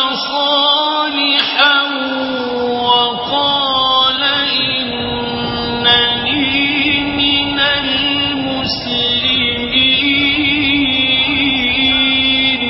صالحا وقال إنني من المسلمين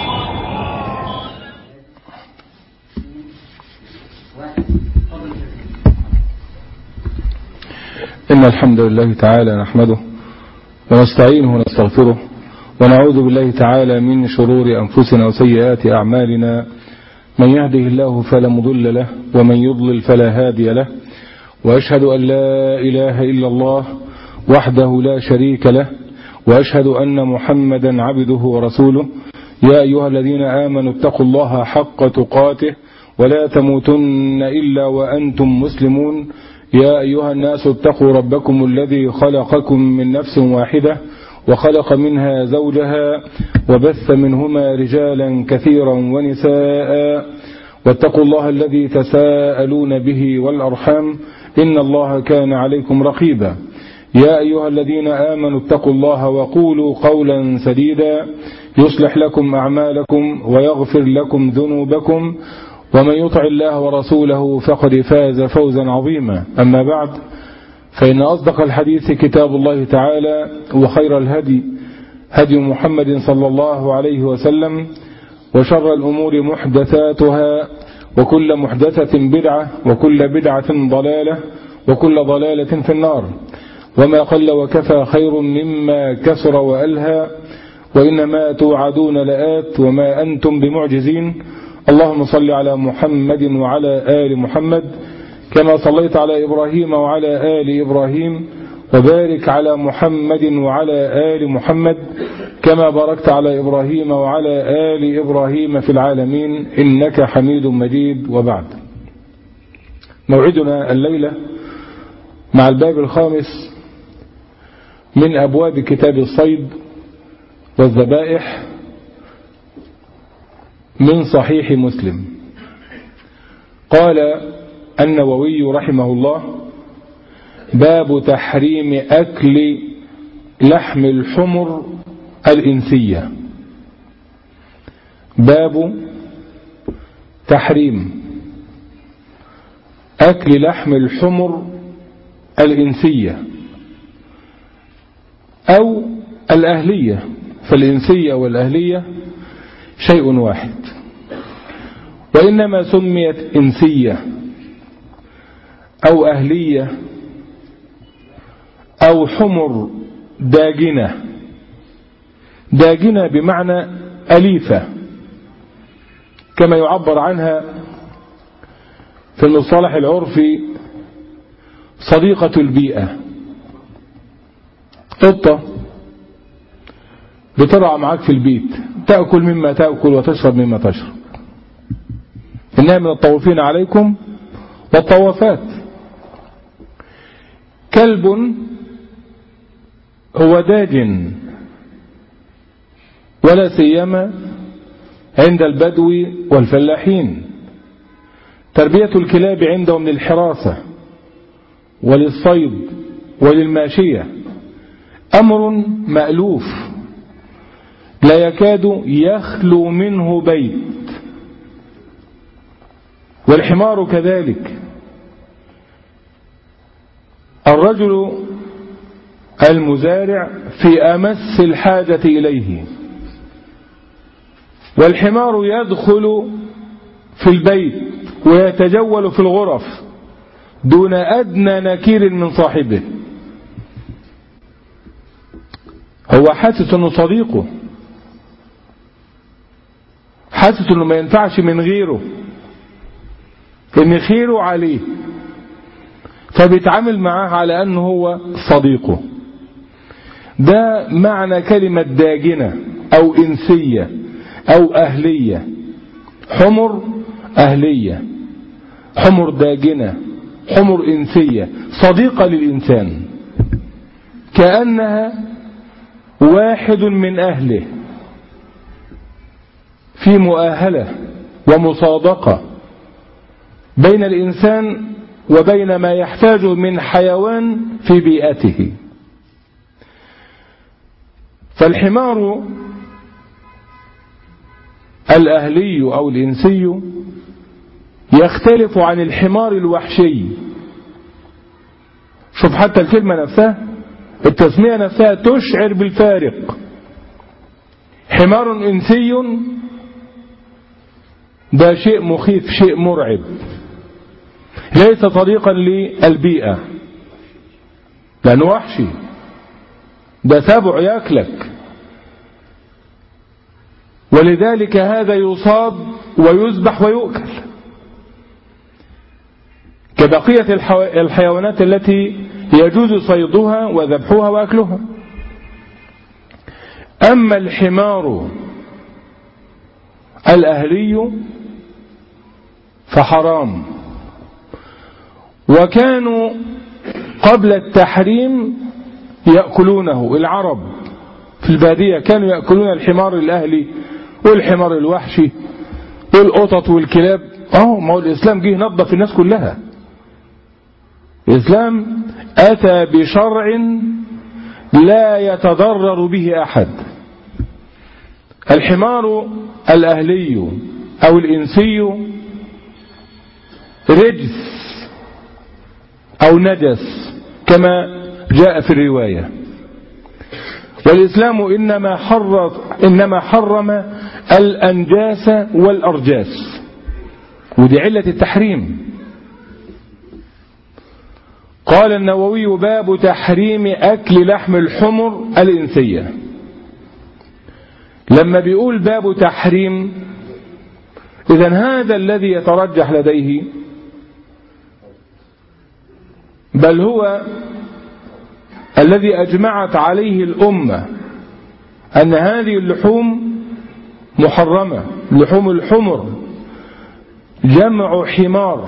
إن الحمد لله تعالى نحمده ونستعينه ونستغفره ونعوذ بالله تعالى من شرور أنفسنا وسيئات أعمالنا من يهده الله فلا مضل له ومن يضلل فلا هادي له وأشهد أن لا إله إلا الله وحده لا شريك له وأشهد أن محمدا عبده ورسوله يا أيها الذين آمنوا اتقوا الله حق تقاته ولا تموتن إلا وأنتم مسلمون يا أيها الناس اتقوا ربكم الذي خلقكم من نفس واحدة وخلق منها زوجها وبث منهما رجالا كثيرا ونساء واتقوا الله الذي تساءلون به والأرحام إن الله كان عليكم رقيبا يا أيها الذين آمنوا اتقوا الله وقولوا قولا سديدا يصلح لكم أعمالكم ويغفر لكم ذنوبكم ومن يطع الله ورسوله فقد فاز فوزا عظيما أما بعد فإن أصدق الحديث كتاب الله تعالى وخير الهدي هدي محمد صلى الله عليه وسلم وشر الأمور محدثاتها وكل محدثة بدعة وكل بدعة ضلالة وكل ضلالة في النار وما قل وكفى خير مما كسر وألهى وإنما توعدون لآت وما أنتم بمعجزين اللهم صل على محمد وعلى آل محمد كما صليت على إبراهيم وعلى آل إبراهيم وبارك على محمد وعلى آل محمد كما باركت على إبراهيم وعلى آل إبراهيم في العالمين إنك حميد مجيد وبعد موعدنا الليلة مع الباب الخامس من أبواب كتاب الصيد والذبائح من صحيح مسلم قال النووي رحمه الله باب تحريم أكل لحم الحمر الإنسية باب تحريم أكل لحم الحمر الإنسية أو الأهلية فالإنسية والأهلية شيء واحد وإنما سميت إنسية أو أهلية أو حمر داجنة داجنة بمعنى أليفة كما يعبر عنها في المصطلح العرفي صديقة البيئة قطة بترعى معاك في البيت تأكل مما تأكل وتشرب مما تشرب إنها من الطوافين عليكم والطوافات كلب هو داج ولا سيما عند البدو والفلاحين تربية الكلاب عندهم للحراسة وللصيد وللماشية أمر مألوف لا يكاد يخلو منه بيت والحمار كذلك الرجل المزارع في أمس الحاجة إليه والحمار يدخل في البيت ويتجول في الغرف دون أدنى نكير من صاحبه هو حاسس أنه صديقه حاسس أنه ما ينفعش من غيره إن خيره عليه فبيتعامل معاه على أنه هو صديقه ده معنى كلمة داجنة أو إنسية أو أهلية حمر أهلية حمر داجنة حمر إنسية صديقة للإنسان كأنها واحد من أهله في مؤاهلة ومصادقة بين الإنسان وبين ما يحتاجه من حيوان في بيئته فالحمار الأهلي أو الإنسي يختلف عن الحمار الوحشي شوف حتى الكلمة نفسها التسمية نفسها تشعر بالفارق حمار إنسي ده شيء مخيف شيء مرعب ليس طريقا للبيئة لأنه وحشي ده سبع ياكلك ولذلك هذا يصاب ويذبح ويؤكل كبقية الحيوانات التي يجوز صيدها وذبحها وأكلها أما الحمار الأهلي فحرام وكانوا قبل التحريم يأكلونه العرب في البادية كانوا يأكلون الحمار الأهلي والحمار الوحشي والقطط والكلاب اه ما هو الإسلام جه نظف الناس كلها الإسلام أتى بشرع لا يتضرر به أحد الحمار الأهلي أو الإنسي رجس أو نجس كما جاء في الرواية والإسلام إنما حرم, إنما حرم الأنجاس والأرجاس ودي علة التحريم قال النووي باب تحريم أكل لحم الحمر الإنسية لما بيقول باب تحريم إذا هذا الذي يترجح لديه بل هو الذي أجمعت عليه الأمة أن هذه اللحوم محرمة لحوم الحمر جمع حمار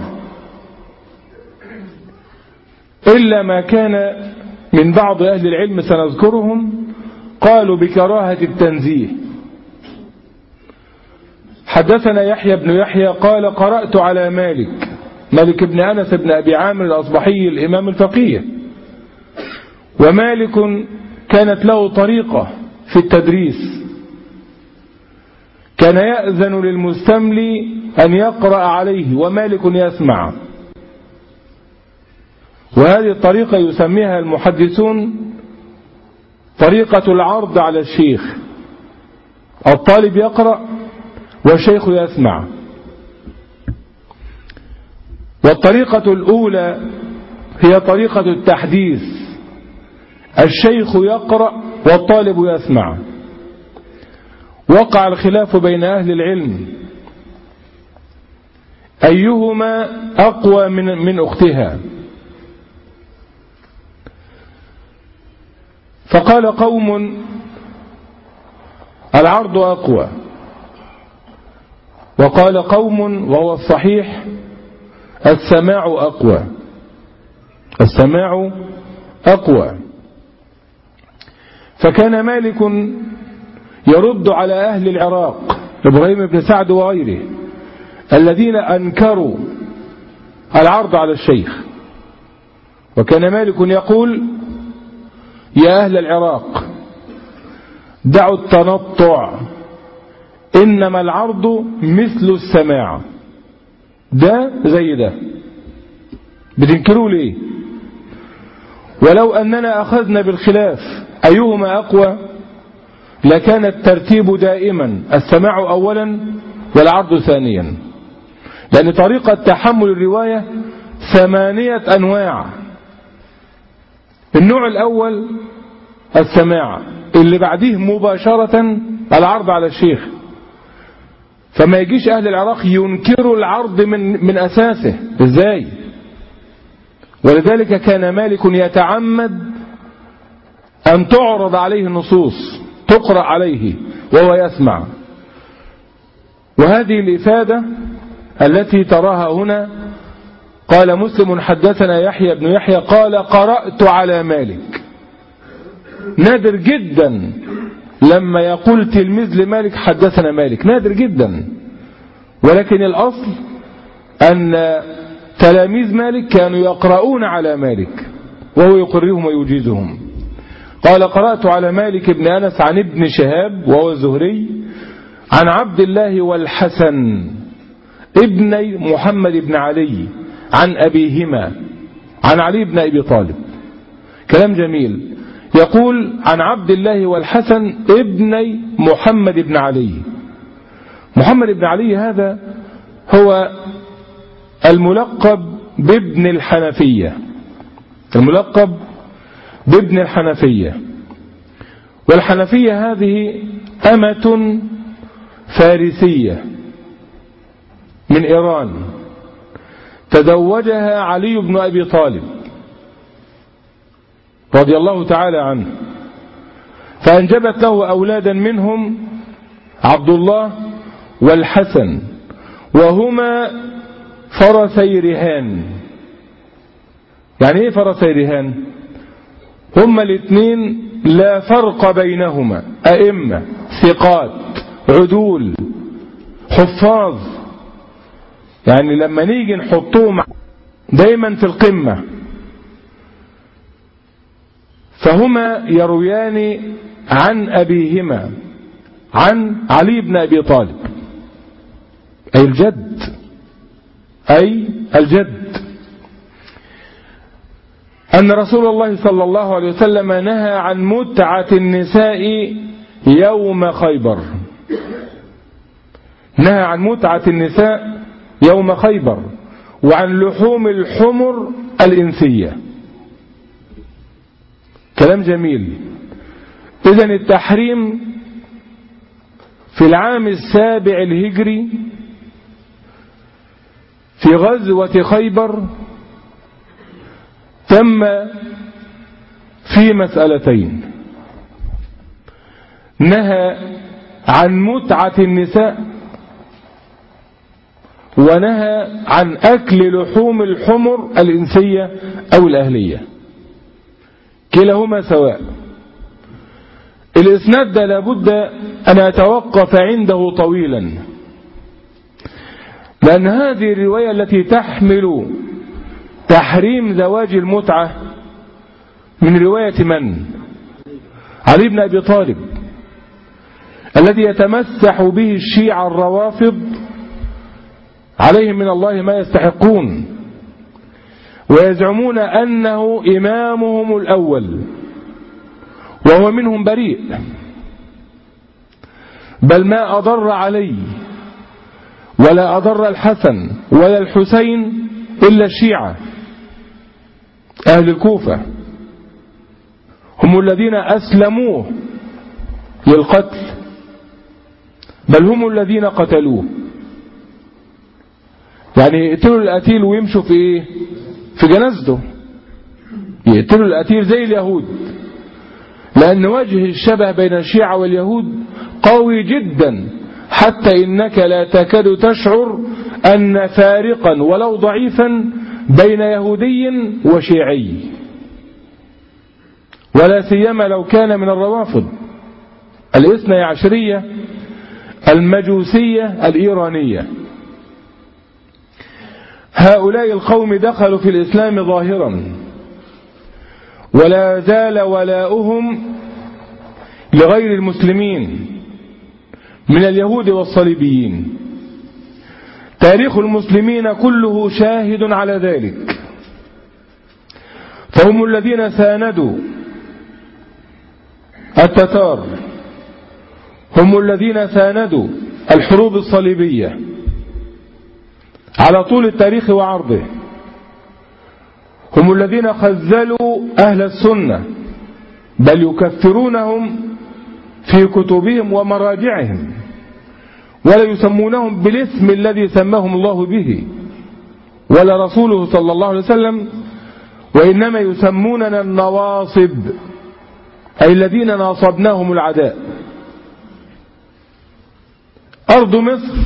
إلا ما كان من بعض أهل العلم سنذكرهم قالوا بكراهة التنزيه حدثنا يحيى بن يحيى قال قرأت على مالك مالك بن أنس بن أبي عامر الأصبحي الإمام الفقيه ومالك كانت له طريقة في التدريس كان يأذن للمستملي أن يقرأ عليه ومالك يسمع وهذه الطريقة يسميها المحدثون طريقة العرض على الشيخ الطالب يقرأ والشيخ يسمع والطريقة الأولى هي طريقة التحديث الشيخ يقرأ والطالب يسمع وقع الخلاف بين أهل العلم أيهما أقوى من, من أختها فقال قوم العرض أقوى وقال قوم وهو الصحيح السماع أقوى السماع أقوى فكان مالك يرد على أهل العراق إبراهيم بن سعد وغيره الذين أنكروا العرض على الشيخ وكان مالك يقول يا أهل العراق دعوا التنطع إنما العرض مثل السماع ده زي ده بتنكروا ليه ولو أننا أخذنا بالخلاف أيهما أقوى لكان الترتيب دائما السماع أولا والعرض ثانيا لأن طريقة تحمل الرواية ثمانية أنواع النوع الأول السماع اللي بعديه مباشرة العرض على الشيخ فما يجيش أهل العراق ينكروا العرض من, من أساسه إزاي ولذلك كان مالك يتعمد أن تعرض عليه النصوص تقرأ عليه وهو يسمع وهذه الإفادة التي تراها هنا قال مسلم حدثنا يحيى بن يحيى قال قرأت على مالك نادر جدا لما يقول تلميذ لمالك حدثنا مالك نادر جدا ولكن الأصل أن تلاميذ مالك كانوا يقرؤون على مالك وهو يقرهم ويجيزهم قال قرأت على مالك بن أنس عن ابن شهاب وهو الزهري عن عبد الله والحسن ابني محمد بن علي عن أبيهما عن علي بن أبي طالب كلام جميل يقول عن عبد الله والحسن ابني محمد بن علي محمد بن علي هذا هو الملقب بابن الحنفية الملقب بابن الحنفية والحنفية هذه أمة فارسية من إيران تزوجها علي بن أبي طالب رضي الله تعالى عنه فأنجبت له أولادا منهم عبد الله والحسن وهما فرسي رهان يعني ايه فرسي رهان هما الاثنين لا فرق بينهما أئمة ثقات عدول حفاظ يعني لما نيجي نحطوهم دايما في القمة فهما يرويان عن أبيهما عن علي بن أبي طالب أي الجد أي الجد أن رسول الله صلى الله عليه وسلم نهى عن متعة النساء يوم خيبر نهى عن متعة النساء يوم خيبر وعن لحوم الحمر الإنسية كلام جميل إذا التحريم في العام السابع الهجري في غزوة خيبر تم في مسألتين نهى عن متعة النساء ونهى عن أكل لحوم الحمر الإنسية أو الأهلية كلاهما سواء الإسناد ده لابد أن أتوقف عنده طويلا لأن هذه الرواية التي تحمل تحريم زواج المتعة من رواية من علي بن أبي طالب الذي يتمسح به الشيعة الروافض عليهم من الله ما يستحقون ويزعمون أنه إمامهم الأول وهو منهم بريء بل ما أضر علي ولا أضر الحسن ولا الحسين إلا الشيعة أهل الكوفة هم الذين أسلموه للقتل بل هم الذين قتلوه يعني يقتلوا القتيل ويمشوا في ايه في جنازته يقتلوا القتيل زي اليهود لأن وجه الشبه بين الشيعة واليهود قوي جدا حتى إنك لا تكاد تشعر أن فارقا ولو ضعيفا بين يهودي وشيعي ولا سيما لو كان من الروافض الاثنى عشرية المجوسية الإيرانية هؤلاء القوم دخلوا في الإسلام ظاهرا ولا زال ولاؤهم لغير المسلمين من اليهود والصليبيين تاريخ المسلمين كله شاهد على ذلك فهم الذين ساندوا التتار هم الذين ساندوا الحروب الصليبية على طول التاريخ وعرضه هم الذين خذلوا أهل السنة بل يكفرونهم في كتبهم ومراجعهم ولا يسمونهم بالاسم الذي سماهم الله به ولا رسوله صلى الله عليه وسلم وإنما يسموننا النواصب أي الذين ناصبناهم العداء أرض مصر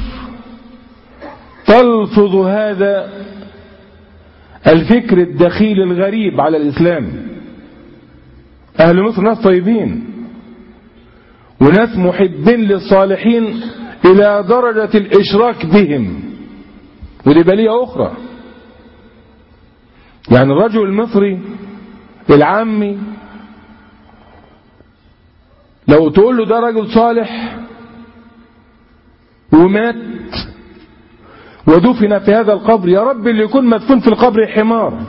تلفظ هذا الفكر الدخيل الغريب على الإسلام أهل مصر ناس طيبين وناس محبين للصالحين إلى درجة الإشراك بهم ودي بلية أخرى يعني الرجل المصري العامي لو تقول له ده رجل صالح ومات ودفن في هذا القبر يا رب اللي يكون مدفون في القبر حمار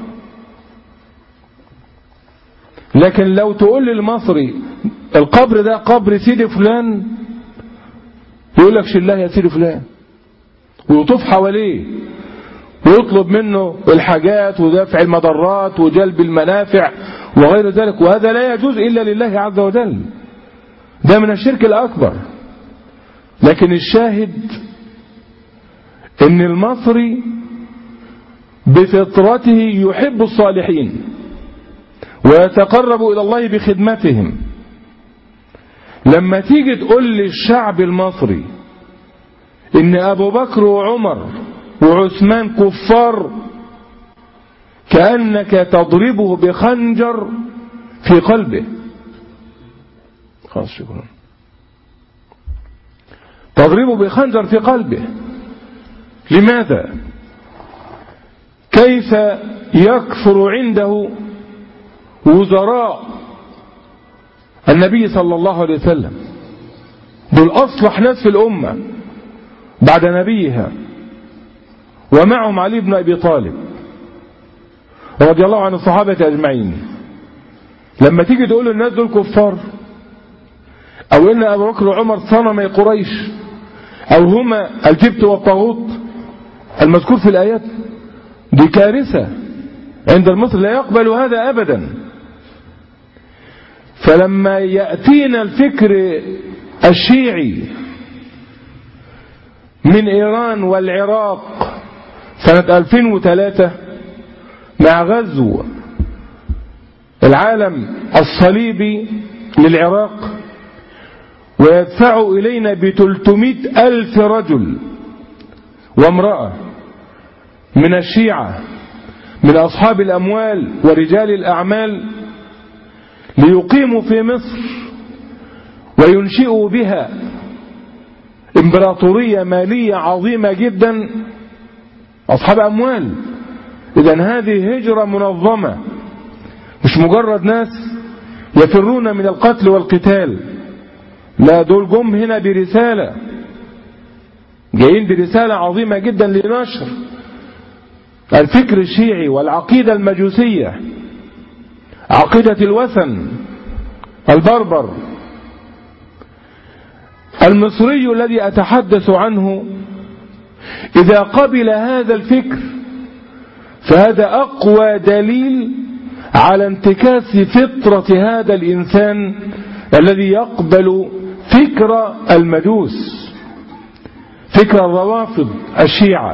لكن لو تقول للمصري القبر ده قبر سيدي فلان يقول لك شلاه يا سيدي فلان ويطوف حواليه ويطلب منه الحاجات ودفع المضرات وجلب المنافع وغير ذلك وهذا لا يجوز إلا لله عز وجل ده من الشرك الأكبر لكن الشاهد ان المصري بفطرته يحب الصالحين ويتقرب إلى الله بخدمتهم لما تيجي تقول للشعب المصري ان ابو بكر وعمر وعثمان كفار كأنك تضربه بخنجر في قلبه خلاص شكرا تضربه بخنجر في قلبه لماذا كيف يكثر عنده وزراء النبي صلى الله عليه وسلم دول أصلح ناس في الأمة بعد نبيها ومعهم علي بن أبي طالب رضي الله عن الصحابة أجمعين لما تيجي تقول للناس دول كفار أو إن أبو بكر وعمر صنمي قريش أو هما الجبت والطاغوت المذكور في الآيات دي كارثة عند المصري لا يقبل هذا أبدا فلما يأتينا الفكر الشيعي من إيران والعراق سنة 2003 مع غزو العالم الصليبي للعراق ويدفع إلينا بتلتمائة ألف رجل وامرأة من الشيعة من أصحاب الأموال ورجال الأعمال ليقيموا في مصر وينشئوا بها امبراطورية مالية عظيمة جدا أصحاب أموال إذا هذه هجرة منظمة مش مجرد ناس يفرون من القتل والقتال لا دول جم هنا برسالة جايين برسالة عظيمة جدا لنشر الفكر الشيعي والعقيدة المجوسية عقيدة الوثن البربر المصري الذي أتحدث عنه إذا قبل هذا الفكر فهذا أقوى دليل على انتكاس فطرة هذا الإنسان الذي يقبل فكر المجوس فكر الروافض الشيعة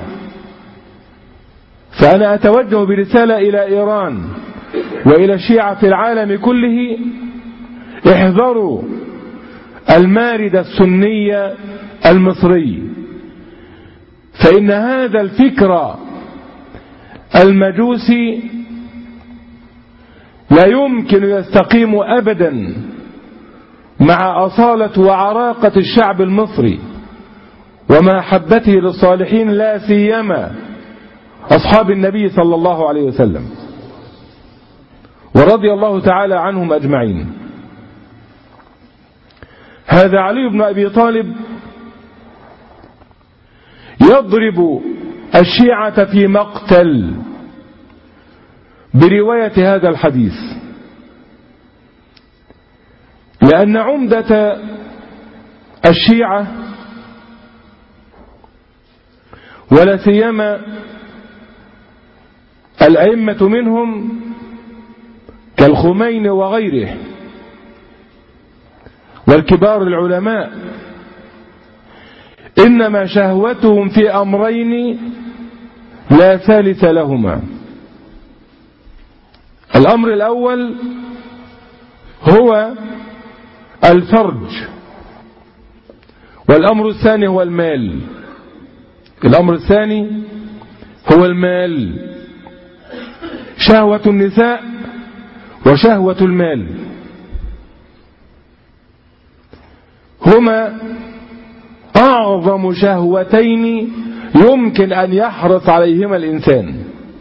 فأنا أتوجه برسالة إلى إيران وإلى الشيعة في العالم كله احذروا المارد السني المصري فإن هذا الفكر المجوسي لا يمكن يستقيم أبدا مع أصالة وعراقة الشعب المصري ومحبته للصالحين لا سيما أصحاب النبي صلى الله عليه وسلم ورضي الله تعالى عنهم أجمعين هذا علي بن أبي طالب يضرب الشيعة في مقتل برواية هذا الحديث لأن عمدة الشيعة ولا سيما الأئمة منهم كالخمين وغيره والكبار العلماء إنما شهوتهم في أمرين لا ثالث لهما الأمر الأول هو الفرج والأمر الثاني هو المال الأمر الثاني هو المال شهوة النساء وشهوة المال هما أعظم شهوتين يمكن أن يحرص عليهما الإنسان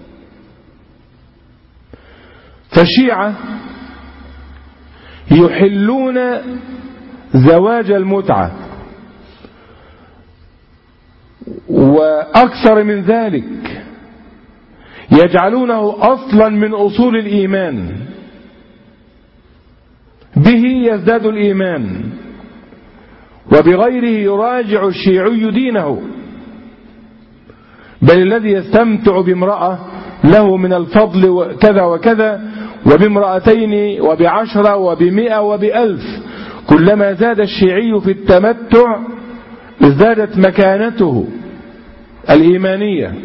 فالشيعة يحلون زواج المتعة وأكثر من ذلك يجعلونه أصلا من أصول الإيمان به يزداد الإيمان وبغيره يراجع الشيعي دينه بل الذي يستمتع بامرأة له من الفضل كذا وكذا وبامرأتين وبعشرة وبمئة وبألف كلما زاد الشيعي في التمتع ازدادت مكانته الإيمانية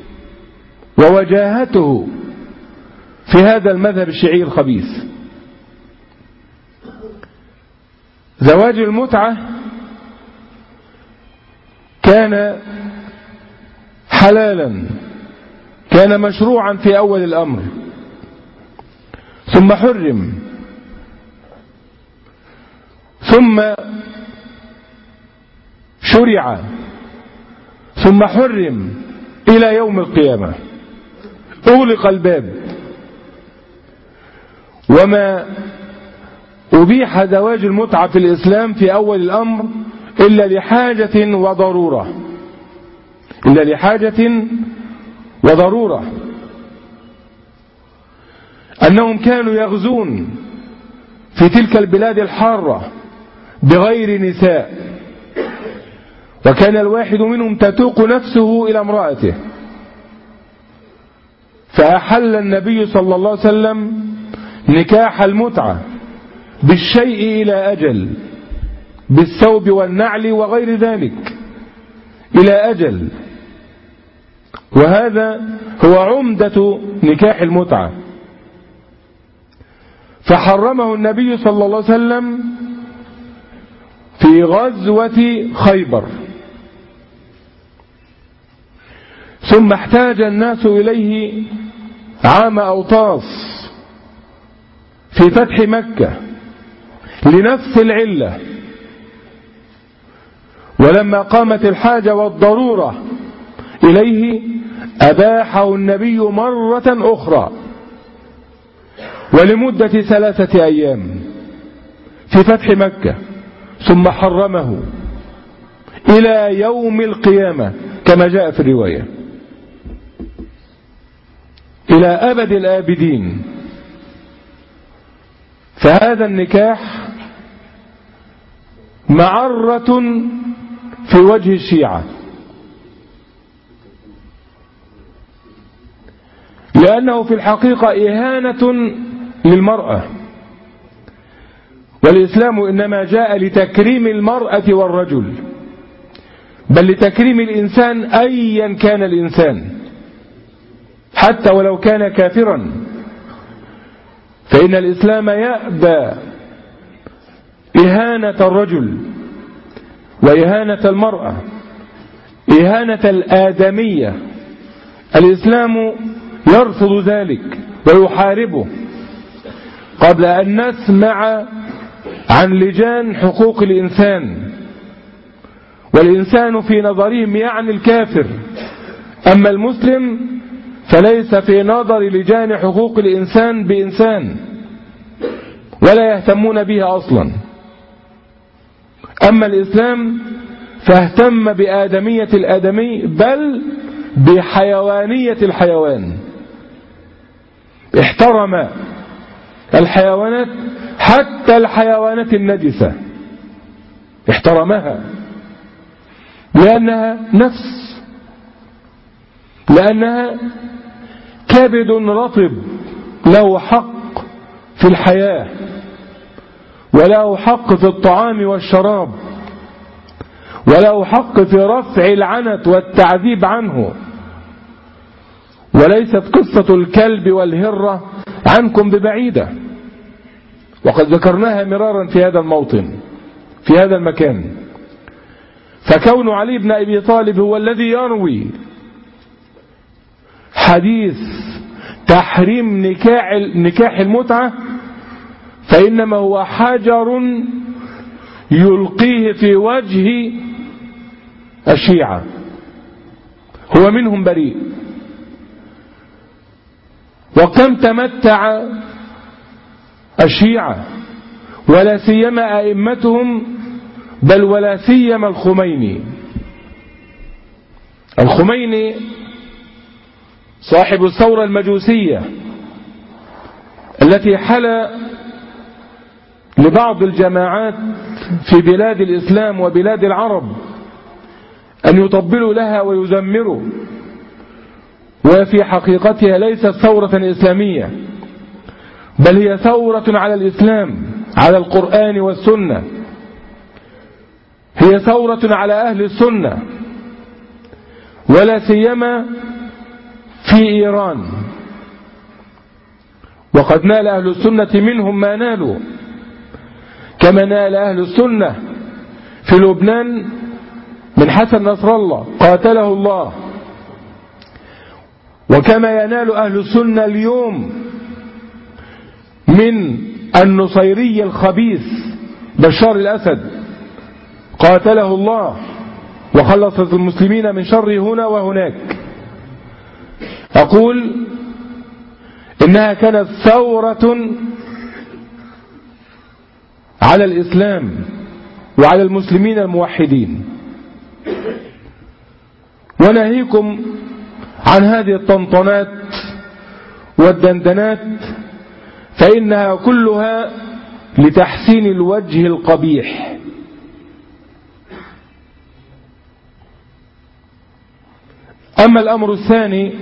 ووجاهته في هذا المذهب الشيعي الخبيث زواج المتعة كان حلالا كان مشروعا في أول الأمر ثم حرم ثم شرع ثم حرم إلى يوم القيامة أغلق الباب وما أبيح زواج المتعة في الإسلام في أول الأمر إلا لحاجة وضرورة إلا لحاجة وضرورة أنهم كانوا يغزون في تلك البلاد الحارة بغير نساء وكان الواحد منهم تتوق نفسه إلى امرأته فأحل النبي صلى الله عليه وسلم نكاح المتعة بالشيء إلى أجل بالثوب والنعل وغير ذلك إلى أجل وهذا هو عمدة نكاح المتعة فحرمه النبي صلى الله عليه وسلم في غزوة خيبر ثم احتاج الناس إليه عام أوطاس في فتح مكة لنفس العلة ولما قامت الحاجة والضرورة إليه أباحه النبي مرة أخرى ولمدة ثلاثة أيام في فتح مكة ثم حرمه إلى يوم القيامة كما جاء في الرواية إلى أبد الآبدين فهذا النكاح معرة في وجه الشيعة لأنه في الحقيقة إهانة للمرأة والإسلام إنما جاء لتكريم المرأة والرجل بل لتكريم الإنسان أيا كان الإنسان حتى ولو كان كافرا فإن الإسلام يأبى إهانة الرجل وإهانة المرأة إهانة الآدمية الإسلام يرفض ذلك ويحاربه قبل أن نسمع عن لجان حقوق الإنسان والإنسان في نظرهم يعني الكافر أما المسلم فليس في نظر لجان حقوق الإنسان بإنسان ولا يهتمون بها أصلا أما الإسلام فاهتم بآدمية الآدمي بل بحيوانية الحيوان احترم الحيوانات حتى الحيوانات النجسة احترمها لأنها نفس لأنها كبد رطب له حق في الحياة وله حق في الطعام والشراب وله حق في رفع العنت والتعذيب عنه وليست قصة الكلب والهرة عنكم ببعيدة وقد ذكرناها مرارا في هذا الموطن في هذا المكان فكون علي بن أبي طالب هو الذي يروي حديث تحريم نكاح نكاح المتعة فإنما هو حجر يلقيه في وجه الشيعة هو منهم بريء وكم تمتع الشيعة ولا سيما أئمتهم بل ولا سيما الخميني الخميني صاحب الثورة المجوسية التي حل لبعض الجماعات في بلاد الإسلام وبلاد العرب أن يطبلوا لها ويزمروا وفي حقيقتها ليست ثورة إسلامية بل هي ثورة على الإسلام على القرآن والسنة هي ثورة على أهل السنة ولا سيما في إيران وقد نال أهل السنة منهم ما نالوا كما نال أهل السنة في لبنان من حسن نصر الله قاتله الله وكما ينال أهل السنة اليوم من النصيري الخبيث بشار الأسد قاتله الله وخلص المسلمين من شر هنا وهناك أقول إنها كانت ثورة على الإسلام وعلى المسلمين الموحدين وناهيكم عن هذه الطنطنات والدندنات فإنها كلها لتحسين الوجه القبيح أما الأمر الثاني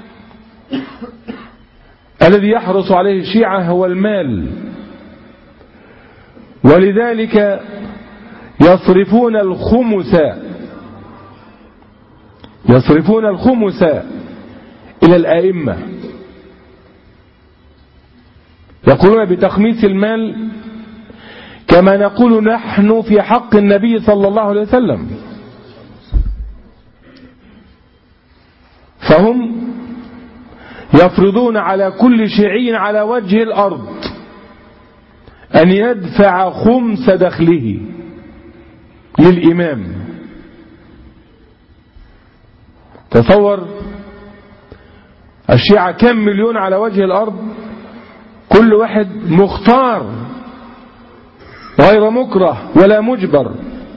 الذي يحرص عليه الشيعة هو المال ولذلك يصرفون الخمس يصرفون الخمس إلى الآئمة يقولون بتخميس المال كما نقول نحن في حق النبي صلى الله عليه وسلم فهم يفرضون على كل شيعي على وجه الأرض أن يدفع خمس دخله للإمام تصور الشيعة كم مليون على وجه الأرض كل واحد مختار غير مكره ولا مجبر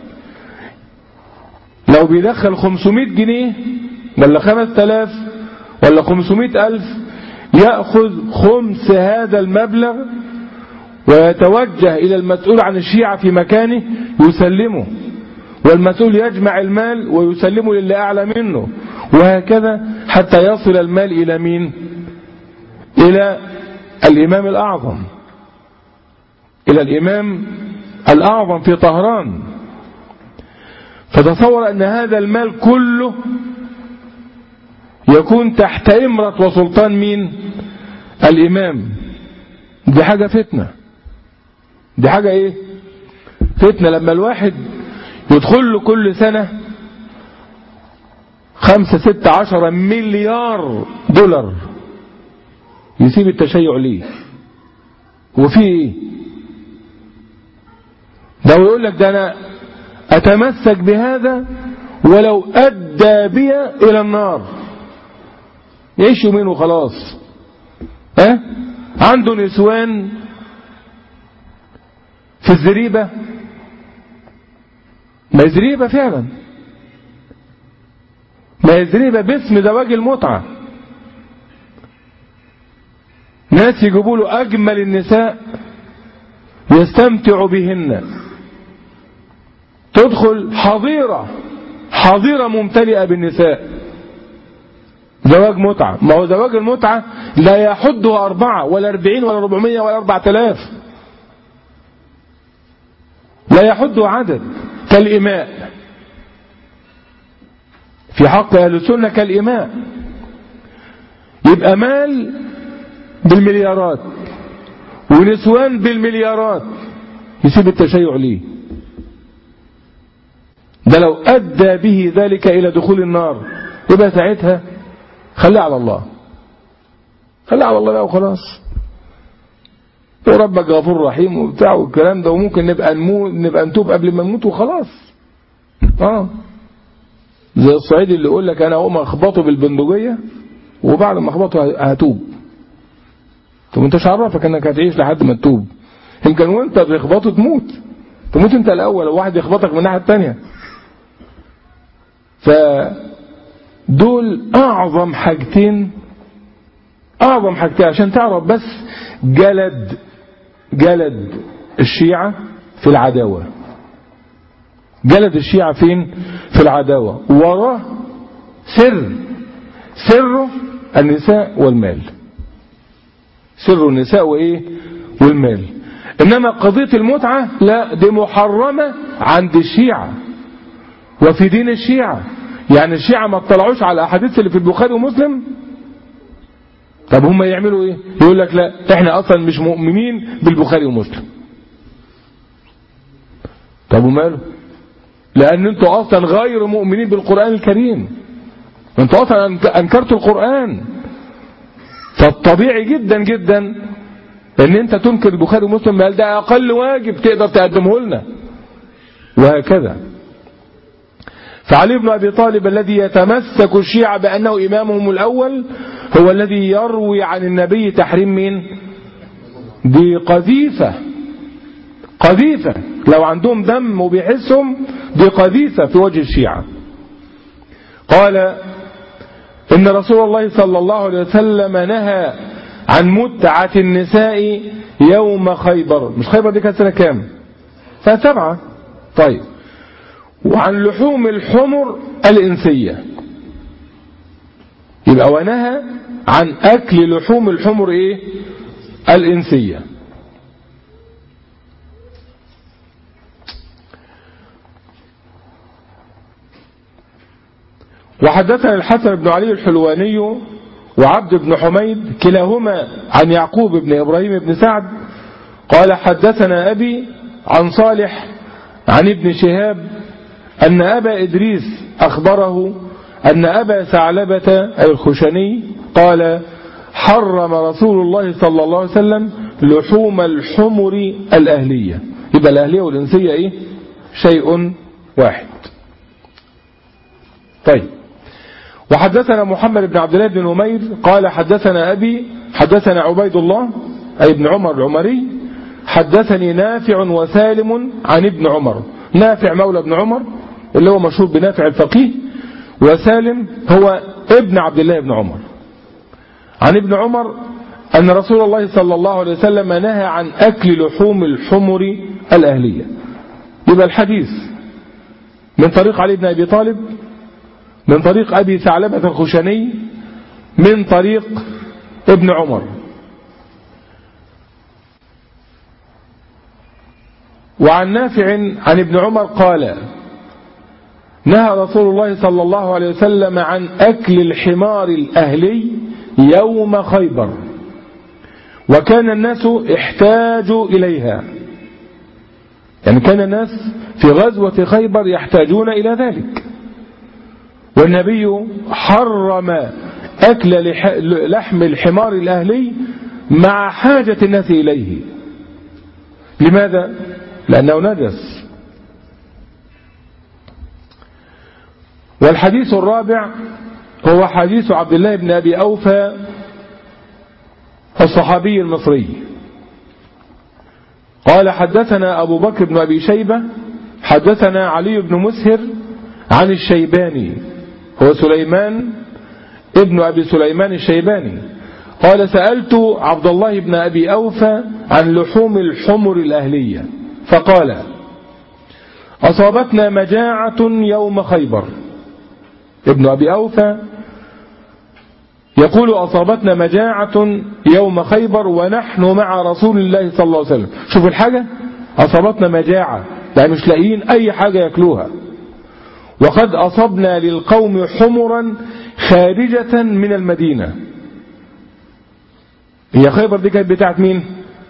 لو بيدخل 500 جنيه ولا 5000 ولا 500 ألف يأخذ خمس هذا المبلغ ويتوجه إلى المسؤول عن الشيعة في مكانه يسلمه والمسؤول يجمع المال ويسلمه للي أعلى منه وهكذا حتى يصل المال إلى مين إلى الإمام الأعظم إلى الإمام الأعظم في طهران فتصور أن هذا المال كله يكون تحت إمرة وسلطان مين الإمام دي حاجة فتنة دي حاجة ايه فتنة لما الواحد يدخل له كل سنة خمسة ستة عشر مليار دولار يسيب التشيع ليه وفي ايه ده يقول لك ده انا اتمسك بهذا ولو ادى بي الى النار يعيش يومين وخلاص ها أه؟ عنده نسوان في الزريبة ما زريبة فعلا ما زريبة باسم زواج المتعة ناس يجيبوا له أجمل النساء يستمتع بهن تدخل حظيرة حظيرة ممتلئة بالنساء زواج متعة ما هو زواج المتعة لا يحده أربعة ولا أربعين ولا ربعمية ولا أربعة آلاف لا يحده عدد كالإماء في حق أهل السنة كالإماء يبقى مال بالمليارات ونسوان بالمليارات يسيب التشيع ليه ده لو أدى به ذلك إلى دخول النار يبقى ساعتها خليه على الله خليه على الله بقى وخلاص وربك غفور رحيم وبتاع والكلام ده وممكن نبقى نموت نبقى نتوب قبل ما نموت وخلاص اه زي الصعيدي اللي يقول لك انا اقوم اخبطه بالبندقيه وبعد ما اخبطه هتوب طب انت عرفك انك هتعيش لحد ما تتوب يمكن وانت بتخبطه تموت تموت انت الاول وواحد يخبطك من الناحيه الثانيه ف دول أعظم حاجتين أعظم حاجتين عشان تعرف بس جلد جلد الشيعة في العداوة جلد الشيعة فين في العداوة وراه سر سره النساء والمال سر النساء وإيه والمال إنما قضية المتعة لا دي محرمة عند الشيعة وفي دين الشيعة يعني الشيعة ما اطلعوش على الأحاديث اللي في البخاري ومسلم طب هم يعملوا ايه يقول لك لا احنا اصلا مش مؤمنين بالبخاري ومسلم طب وماله لان انتوا اصلا غير مؤمنين بالقرآن الكريم انتوا اصلا انكرتوا القرآن فالطبيعي جدا جدا ان انت تنكر البخاري ومسلم قال ده اقل واجب تقدر تقدمه لنا وهكذا فعلي بن ابي طالب الذي يتمسك الشيعة بانه امامهم الاول هو الذي يروي عن النبي تحريم مين دي قذيفة قذيفة لو عندهم دم وبيحسهم دي قذيفة في وجه الشيعة قال إن رسول الله صلى الله عليه وسلم نهى عن متعة النساء يوم خيبر مش خيبر دي كانت سنة كام سنة سبعة طيب وعن لحوم الحمر الإنسية يبقى ونهى عن أكل لحوم الحمر إيه الإنسية وحدثنا الحسن بن علي الحلواني وعبد بن حميد كلاهما عن يعقوب بن إبراهيم بن سعد قال حدثنا أبي عن صالح عن ابن شهاب أن أبا إدريس أخبره أن أبا ثعلبة الخشني قال حرم رسول الله صلى الله عليه وسلم لحوم الحمر الأهلية يبقى الأهلية والإنسية إيه شيء واحد طيب وحدثنا محمد بن عبد الله بن نمير قال حدثنا أبي حدثنا عبيد الله أي ابن عمر العمري حدثني نافع وسالم عن ابن عمر نافع مولى ابن عمر اللي هو مشهور بنافع الفقيه وسالم هو ابن عبد الله بن عمر عن ابن عمر أن رسول الله صلى الله عليه وسلم نهى عن أكل لحوم الحمر الأهلية يبقى الحديث من طريق علي بن أبي طالب من طريق أبي ثعلبة الخشني من طريق ابن عمر وعن نافع عن ابن عمر قال نهى رسول الله صلى الله عليه وسلم عن أكل الحمار الأهلي يوم خيبر وكان الناس احتاجوا إليها يعني كان الناس في غزوة خيبر يحتاجون إلى ذلك والنبي حرم أكل لحم الحمار الأهلي مع حاجة الناس إليه لماذا؟ لأنه نجس والحديث الرابع هو حديث عبد الله بن أبي أوفى الصحابي المصري قال حدثنا أبو بكر بن أبي شيبة حدثنا علي بن مسهر عن الشيباني هو سليمان ابن أبي سليمان الشيباني قال سألت عبد الله بن أبي أوفى عن لحوم الحمر الأهلية فقال أصابتنا مجاعة يوم خيبر ابن أبي أوفى يقول أصابتنا مجاعة يوم خيبر ونحن مع رسول الله صلى الله عليه وسلم شوف الحاجة أصابتنا مجاعة يعني مش لاقيين أي حاجة يأكلوها وقد أصبنا للقوم حمرا خارجة من المدينة هي خيبر دي كانت بتاعت مين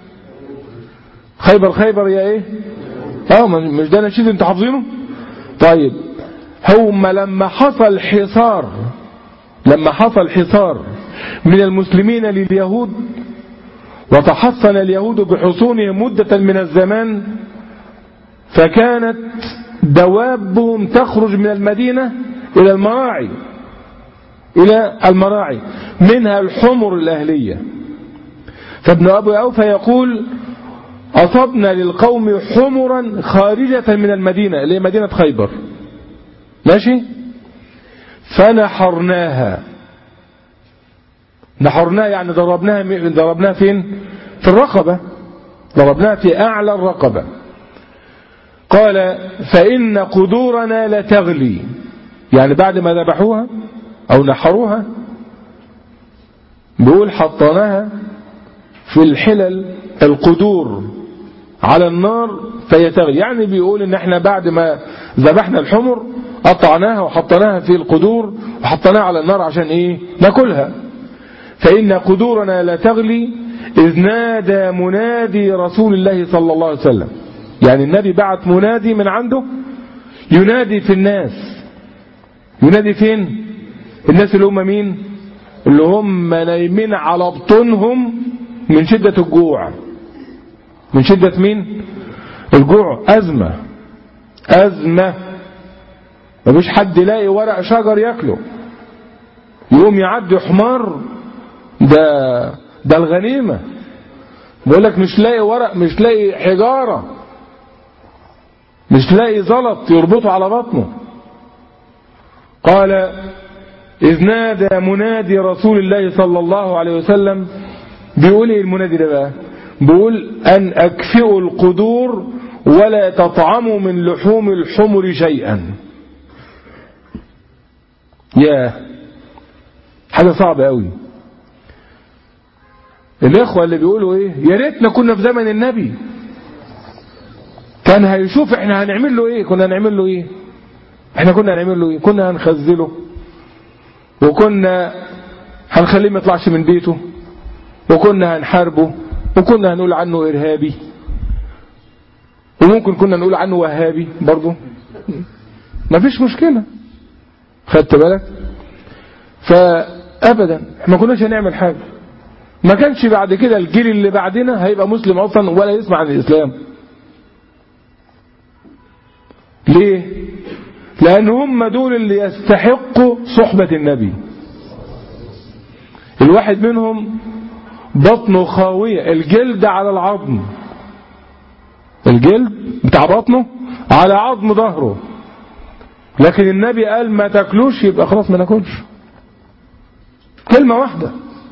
خيبر خيبر يا ايه اه مش ده نشيد انت حافظينه طيب هم لما حصل حصار لما حصل حصار من المسلمين لليهود وتحصن اليهود بحصونهم مدة من الزمان فكانت دوابهم تخرج من المدينة إلى المراعي إلى المراعي منها الحمر الأهلية فابن أبو أوفى يقول أصبنا للقوم حمرا خارجة من المدينة اللي هي مدينة خيبر ماشي فنحرناها نحرناها يعني ضربناها ضربناها فين في الرقبة ضربناها في أعلى الرقبة قال فإن قدورنا لتغلي يعني بعد ما ذبحوها أو نحروها بيقول حطيناها في الحلل القدور على النار فهي تغلي يعني بيقول ان احنا بعد ما ذبحنا الحمر قطعناها وحطيناها في القدور وحطيناها على النار عشان ايه ناكلها فإن قدورنا لا تغلي إذ نادى منادي رسول الله صلى الله عليه وسلم يعني النبي بعت منادي من عنده ينادي في الناس ينادي فين الناس اللي هم مين اللي هم نايمين على بطونهم من شدة الجوع من شدة مين الجوع أزمة أزمة مفيش حد يلاقي ورق شجر ياكله يقوم يعدي حمار ده ده الغنيمة بقول لك مش لاقي ورق مش لاقي حجارة مش لاقي زلط يربطه على بطنه قال إذ نادى منادي رسول الله صلى الله عليه وسلم بيقول ايه المنادي ده بقى بيقول أن أكفئوا القدور ولا تطعموا من لحوم الحمر شيئا يا حاجة صعبة قوي الإخوة اللي بيقولوا إيه يا ريتنا كنا في زمن النبي كان هيشوف إحنا هنعمل له إيه كنا هنعمل له إيه إحنا كنا هنعمل له إيه كنا هنخزله وكنا هنخليه ما يطلعش من بيته وكنا هنحاربه وكنا هنقول عنه إرهابي وممكن كنا نقول عنه وهابي برضه ما فيش مشكلة خدت بالك فأبدا ما كناش هنعمل حاجة ما كانش بعد كده الجيل اللي بعدنا هيبقى مسلم اصلا ولا يسمع عن الاسلام ليه لان هم دول اللي يستحقوا صحبة النبي الواحد منهم بطنه خاوية الجلد على العظم الجلد بتاع بطنه على عظم ظهره لكن النبي قال ما تاكلوش يبقى خلاص ما ناكلش كلمة واحدة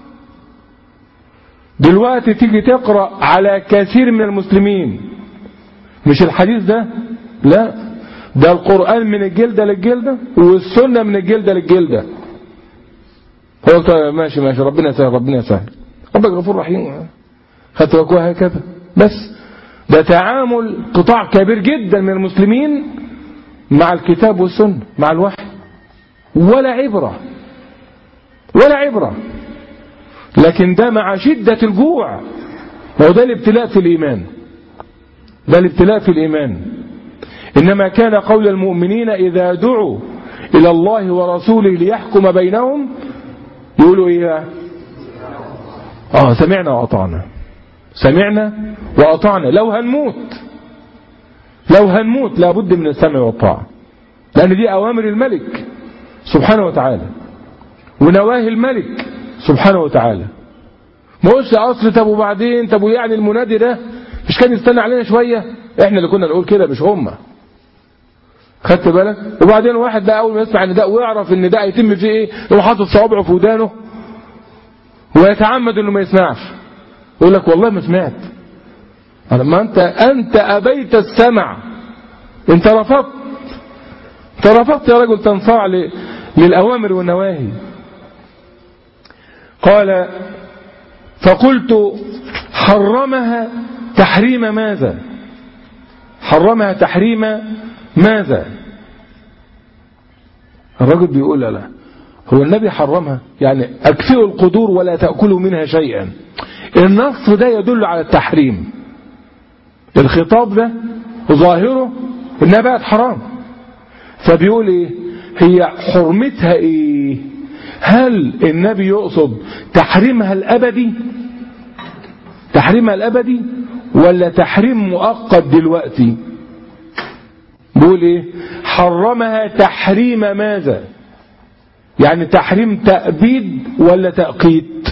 دلوقتي تيجي تقرأ على كثير من المسلمين مش الحديث ده لا ده القرآن من الجلدة للجلدة والسنة من الجلدة للجلدة هو طيب ماشي ماشي ربنا يسهل ربنا يسهل ربك غفور رحيم خدت بالك هكذا بس ده تعامل قطاع كبير جدا من المسلمين مع الكتاب والسنة مع الوحي ولا عبرة ولا عبرة لكن ده مع شدة الجوع هو ده الابتلاء في الإيمان ده الابتلاء في الإيمان إنما كان قول المؤمنين إذا دعوا إلى الله ورسوله ليحكم بينهم يقولوا إيه آه سمعنا وأطعنا سمعنا وأطعنا لو هنموت لو هنموت لابد من السمع والطاعة لأن دي أوامر الملك سبحانه وتعالى ونواهي الملك سبحانه وتعالى ما قلتش اصل طب وبعدين طب ويعني المنادي ده مش كان يستنى علينا شويه احنا اللي كنا نقول كده مش هم خدت بالك وبعدين واحد ده اول ما يسمع ان ده ويعرف ان ده هيتم فيه ايه يقوم حاطط صوابعه في ودانه ويتعمد انه ما يسمعش يقول لك والله ما سمعت ما انت انت ابيت السمع انت رفضت انت رفضت يا رجل تنصاع للاوامر والنواهي قال فقلت حرمها تحريم ماذا حرمها تحريم ماذا الرجل بيقول لا هو النبي حرمها يعني أكفئوا القدور ولا تأكلوا منها شيئا النص ده يدل على التحريم الخطاب ده ظاهره انها بقت حرام فبيقول ايه هي حرمتها ايه هل النبي يقصد تحريمها الأبدي تحريمها الأبدي ولا تحريم مؤقت دلوقتي بيقول ايه حرمها تحريم ماذا يعني تحريم تأبيد ولا تأقيت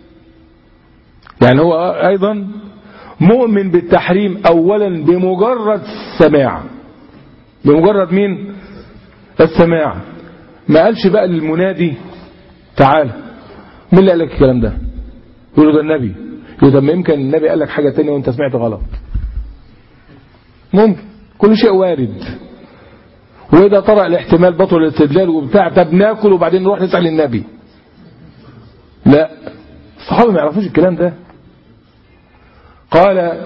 يعني هو أيضا مؤمن بالتحريم أولا بمجرد السماع بمجرد مين السماع ما قالش بقى للمنادي تعالى مين اللي قال لك الكلام ده يقول له ده النبي يقول طب ما يمكن النبي قال لك حاجة تانية وانت سمعت غلط ممكن كل شيء وارد وإذا طرأ الاحتمال بطل الاستدلال وبتاع طب ناكل وبعدين نروح نسأل النبي لا الصحابة ما يعرفوش الكلام ده قال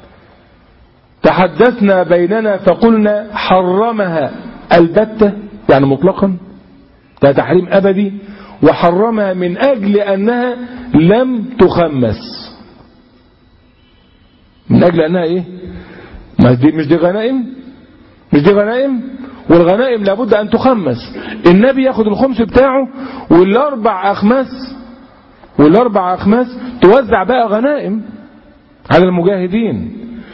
تحدثنا بيننا فقلنا حرمها البتة يعني مطلقا ده تحريم أبدي وحرمها من أجل أنها لم تخمس من أجل أنها إيه ما دي مش دي غنائم مش دي غنائم والغنائم لابد أن تخمس النبي ياخد الخمس بتاعه والأربع أخماس والأربع أخماس توزع بقى غنائم على المجاهدين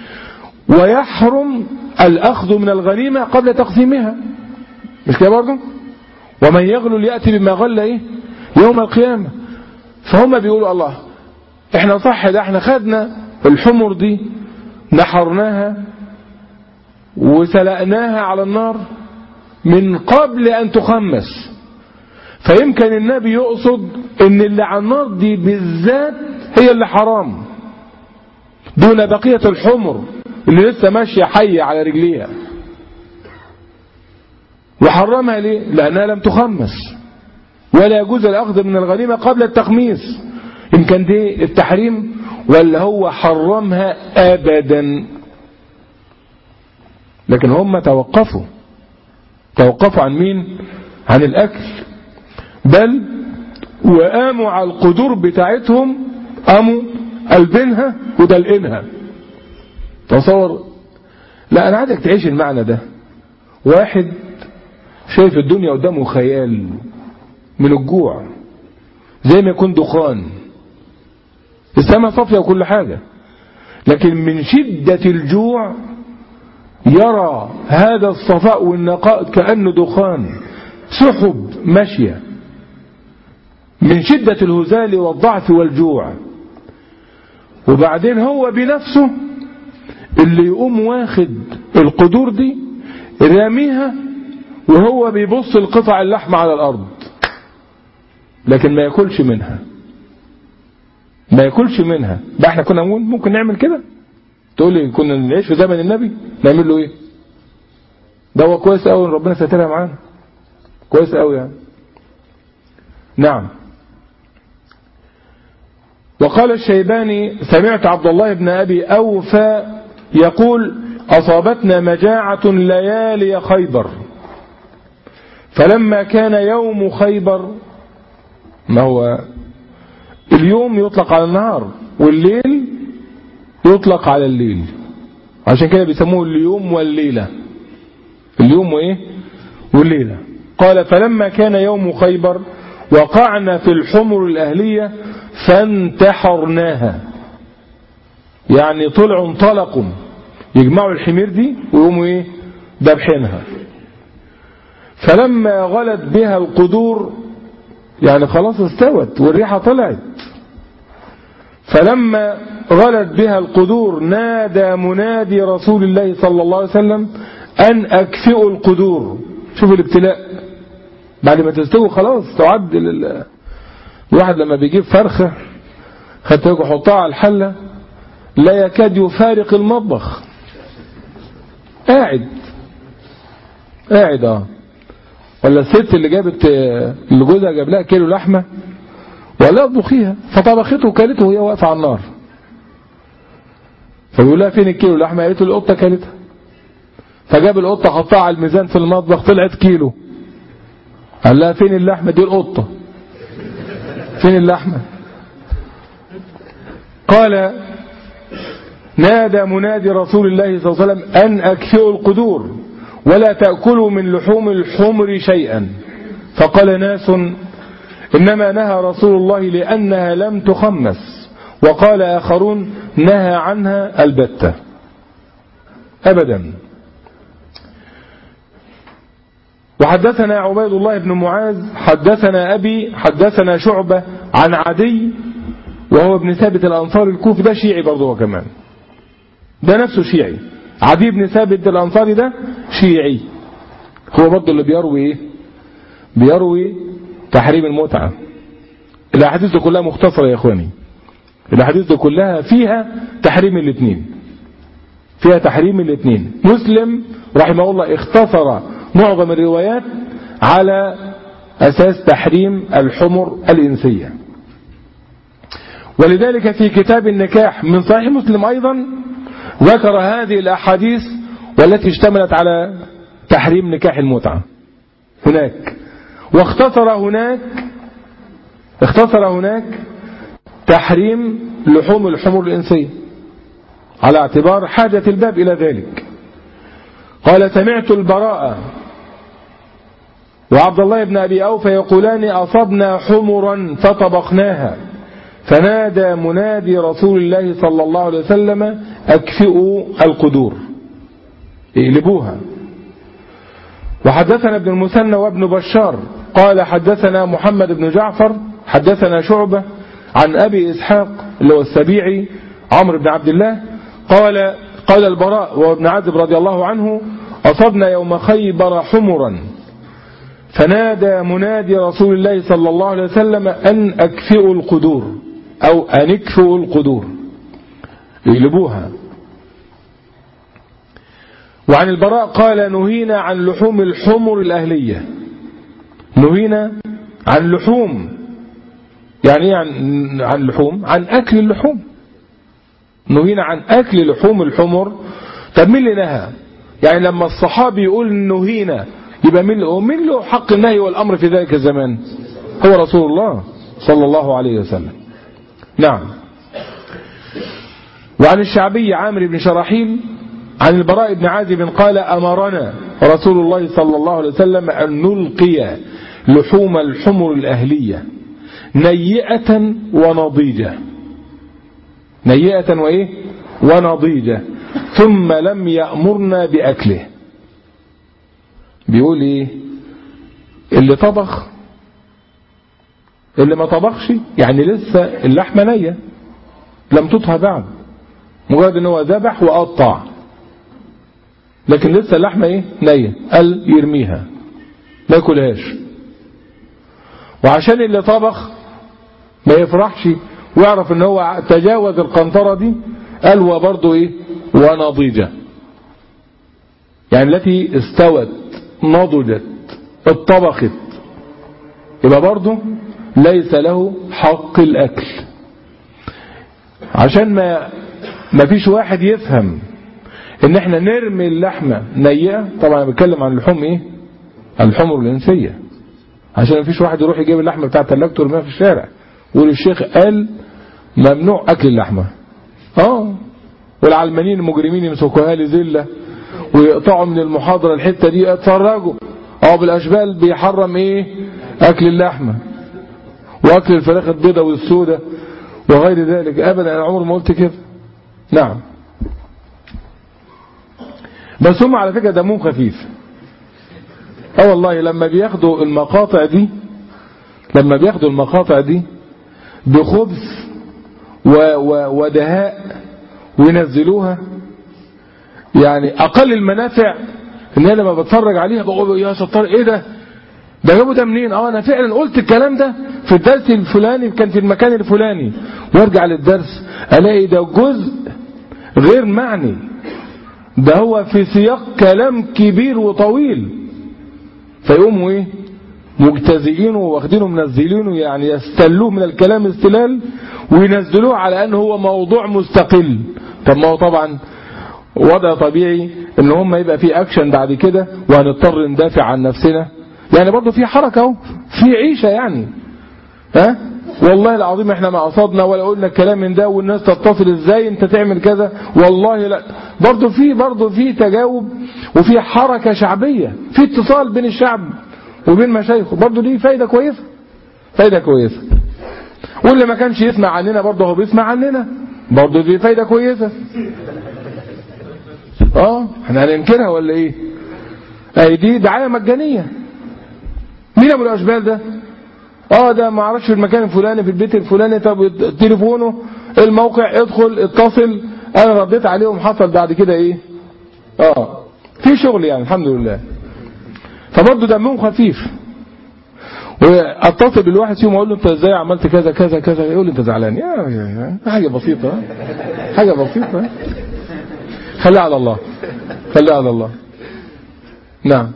ويحرم الأخذ من الغنيمة قبل تقسيمها مش كده برضه ومن يغلل يأتي بما غل إيه يوم القيامة فهم بيقولوا الله احنا صح ده احنا خدنا الحمر دي نحرناها وسلقناها على النار من قبل أن تخمس فيمكن النبي يقصد ان اللي على النار دي بالذات هي اللي حرام دون بقية الحمر اللي لسه ماشية حية على رجليها وحرمها ليه لأنها لم تخمس ولا يجوز الأخذ من الغنيمة قبل التخميس إن كان دي التحريم ولا هو حرمها أبدا لكن هم توقفوا توقفوا عن مين عن الأكل بل وقاموا على القدور بتاعتهم قاموا قلبينها ودلقينها تصور لا أنا عايزك تعيش المعنى ده واحد شايف الدنيا قدامه خيال من الجوع زي ما يكون دخان السماء صافية وكل حاجة لكن من شدة الجوع يرى هذا الصفاء والنقاء كأنه دخان سحب ماشية من شدة الهزال والضعف والجوع وبعدين هو بنفسه اللي يقوم واخد القدور دي راميها وهو بيبص القطع اللحم على الأرض لكن ما ياكلش منها ما ياكلش منها ده احنا كنا ممكن نعمل كده تقول لي كنا نعيش في زمن النبي نعمل له ايه ده هو كويس قوي ربنا ساترها معانا كويس قوي يعني نعم وقال الشيباني سمعت عبد الله بن أبي أوفى يقول أصابتنا مجاعة ليالي خيبر فلما كان يوم خيبر ما هو اليوم يطلق على النهار والليل يطلق على الليل عشان كده بيسموه اليوم والليلة اليوم وايه والليلة قال فلما كان يوم خيبر وقعنا في الحمر الأهلية فانتحرناها يعني طلعوا انطلقوا يجمعوا الحمير دي ويقوموا ايه دبحينها فلما غلت بها القدور يعني خلاص استوت والريحة طلعت فلما غلت بها القدور نادى منادي رسول الله صلى الله عليه وسلم أن أكفئوا القدور شوف الابتلاء بعد ما تستوي خلاص تعد لل... الواحد لما بيجيب فرخة خدت يحطها على الحلة لا يكاد يفارق المطبخ قاعد قاعد اه ولا الست اللي جابت اللي جوزها جاب لها كيلو لحمه ولا اطبخيها فطبخته وكلته وهي واقفه على النار فبيقول لها فين الكيلو لحمه قالت له القطه كلتها فجاب القطه حطها على الميزان في المطبخ طلعت كيلو قال لها فين اللحمه دي القطه فين اللحمه قال نادى منادي رسول الله صلى الله عليه وسلم أن أكفئوا القدور ولا تأكلوا من لحوم الحمر شيئا فقال ناس إنما نهى رسول الله لأنها لم تخمس وقال آخرون نهى عنها البتة أبدا وحدثنا عبيد الله بن معاذ حدثنا أبي حدثنا شعبة عن عدي وهو ابن ثابت الأنصار الكوفي ده شيعي برضه هو كمان ده نفسه شيعي عدي بن ثابت الأنصاري ده شيعي هو برضه اللي بيروي ايه بيروي تحريم المتعة الأحاديث دي كلها مختصرة يا إخواني الأحاديث دي كلها فيها تحريم الاثنين فيها تحريم الاثنين مسلم رحمه الله اختصر معظم الروايات على أساس تحريم الحمر الإنسية ولذلك في كتاب النكاح من صحيح مسلم أيضا ذكر هذه الأحاديث والتي اشتملت على تحريم نكاح المتعة هناك واختصر هناك اختصر هناك تحريم لحوم الحمر الإنسية على اعتبار حاجة الباب إلى ذلك قال سمعت البراء وعبد الله بن أبي أوفى يقولان أصبنا حمرا فطبخناها فنادى منادي رسول الله صلى الله عليه وسلم أكفئوا القدور اقلبوها وحدثنا ابن المثنى وابن بشار قال حدثنا محمد بن جعفر حدثنا شعبة عن أبي إسحاق اللي هو السبيعي عمرو بن عبد الله قال قال البراء وابن عازب رضي الله عنه أصبنا يوم خيبر حمرا فنادى منادي رسول الله صلى الله عليه وسلم أن أكفئوا القدور أو أن اكفئوا القدور يقلبوها وعن البراء قال نهينا عن لحوم الحمر الأهلية نهينا عن لحوم يعني ايه عن عن لحوم عن أكل اللحوم نهينا عن أكل لحوم الحمر طب مين اللي نهى يعني لما الصحابي يقول نهينا يبقى مين مين له حق النهي والأمر في ذلك الزمان هو رسول الله صلى الله عليه وسلم نعم وعن الشعبي عامر بن شراحيل عن البراء بن عازب قال أمرنا رسول الله صلى الله عليه وسلم أن نلقي لحوم الحمر الأهلية نيئة ونضيجة نيئة وإيه ونضيجة ثم لم يأمرنا بأكله بيقول إيه اللي طبخ اللي ما طبخش يعني لسه اللحمة نية لم تطهى بعد مجرد ان هو ذبح وقطع لكن لسه اللحمة ايه نية قال يرميها ما ياكلهاش وعشان اللي طبخ ما يفرحش ويعرف ان هو تجاوز القنطرة دي قال وبرضه ايه ونضيجة يعني التي استوت نضجت اتطبخت يبقى برضه ليس له حق الاكل عشان ما ما فيش واحد يفهم ان احنا نرمي اللحمة نيئة طبعا انا بتكلم عن اللحوم ايه الحمر الانسية عشان ما فيش واحد يروح يجيب اللحمة بتاعت تلاجته ويرميها في الشارع يقول الشيخ قال ممنوع اكل اللحمة اه والعلمانيين المجرمين يمسكوها لي زلة ويقطعوا من المحاضرة الحتة دي اتفرجوا اه بالاشبال بيحرم ايه اكل اللحمة واكل الفراخ البيضة والسودة وغير ذلك ابدا انا عمري ما قلت كده نعم بس هم على فكرة دمهم خفيف اه والله لما بياخدوا المقاطع دي لما بياخدوا المقاطع دي بخبث و و ودهاء وينزلوها يعني اقل المنافع ان انا لما بتفرج عليها بقول يا ستار ايه ده ده جابوا ده منين اه انا فعلا قلت الكلام ده في الدرس الفلاني كان في المكان الفلاني وارجع للدرس الاقي ده جزء غير معني ده هو في سياق كلام كبير وطويل فيقوموا ايه مجتزئينه واخدينه منزلينه يعني يستلوه من الكلام استلال وينزلوه على انه هو موضوع مستقل طب ما هو طبعا وضع طبيعي ان هم يبقى في اكشن بعد كده وهنضطر ندافع عن نفسنا يعني برضه في حركة اهو في عيشة يعني ها والله العظيم احنا ما قصدنا ولا قلنا الكلام من ده والناس تتصل ازاي انت تعمل كذا والله لا برضه في برضه في تجاوب وفي حركة شعبية في اتصال بين الشعب وبين مشايخه برضه دي فايدة كويسة فايدة كويسة واللي ما كانش يسمع عننا برضه هو بيسمع عننا برضه دي فايدة كويسة اه احنا هننكرها ولا ايه اي دي دعاية مجانية مين ابو الاشبال ده اه ده ما اعرفش في المكان الفلاني في البيت الفلاني طب تليفونه الموقع ادخل اتصل انا رديت عليهم حصل بعد كده ايه اه في شغل يعني الحمد لله فبرضه دمهم خفيف واتصل بالواحد فيهم اقول له انت ازاي عملت كذا كذا كذا يقول لي انت زعلان يا, يا, يا حاجه بسيطه حاجه بسيطه خليها على الله خليها على الله نعم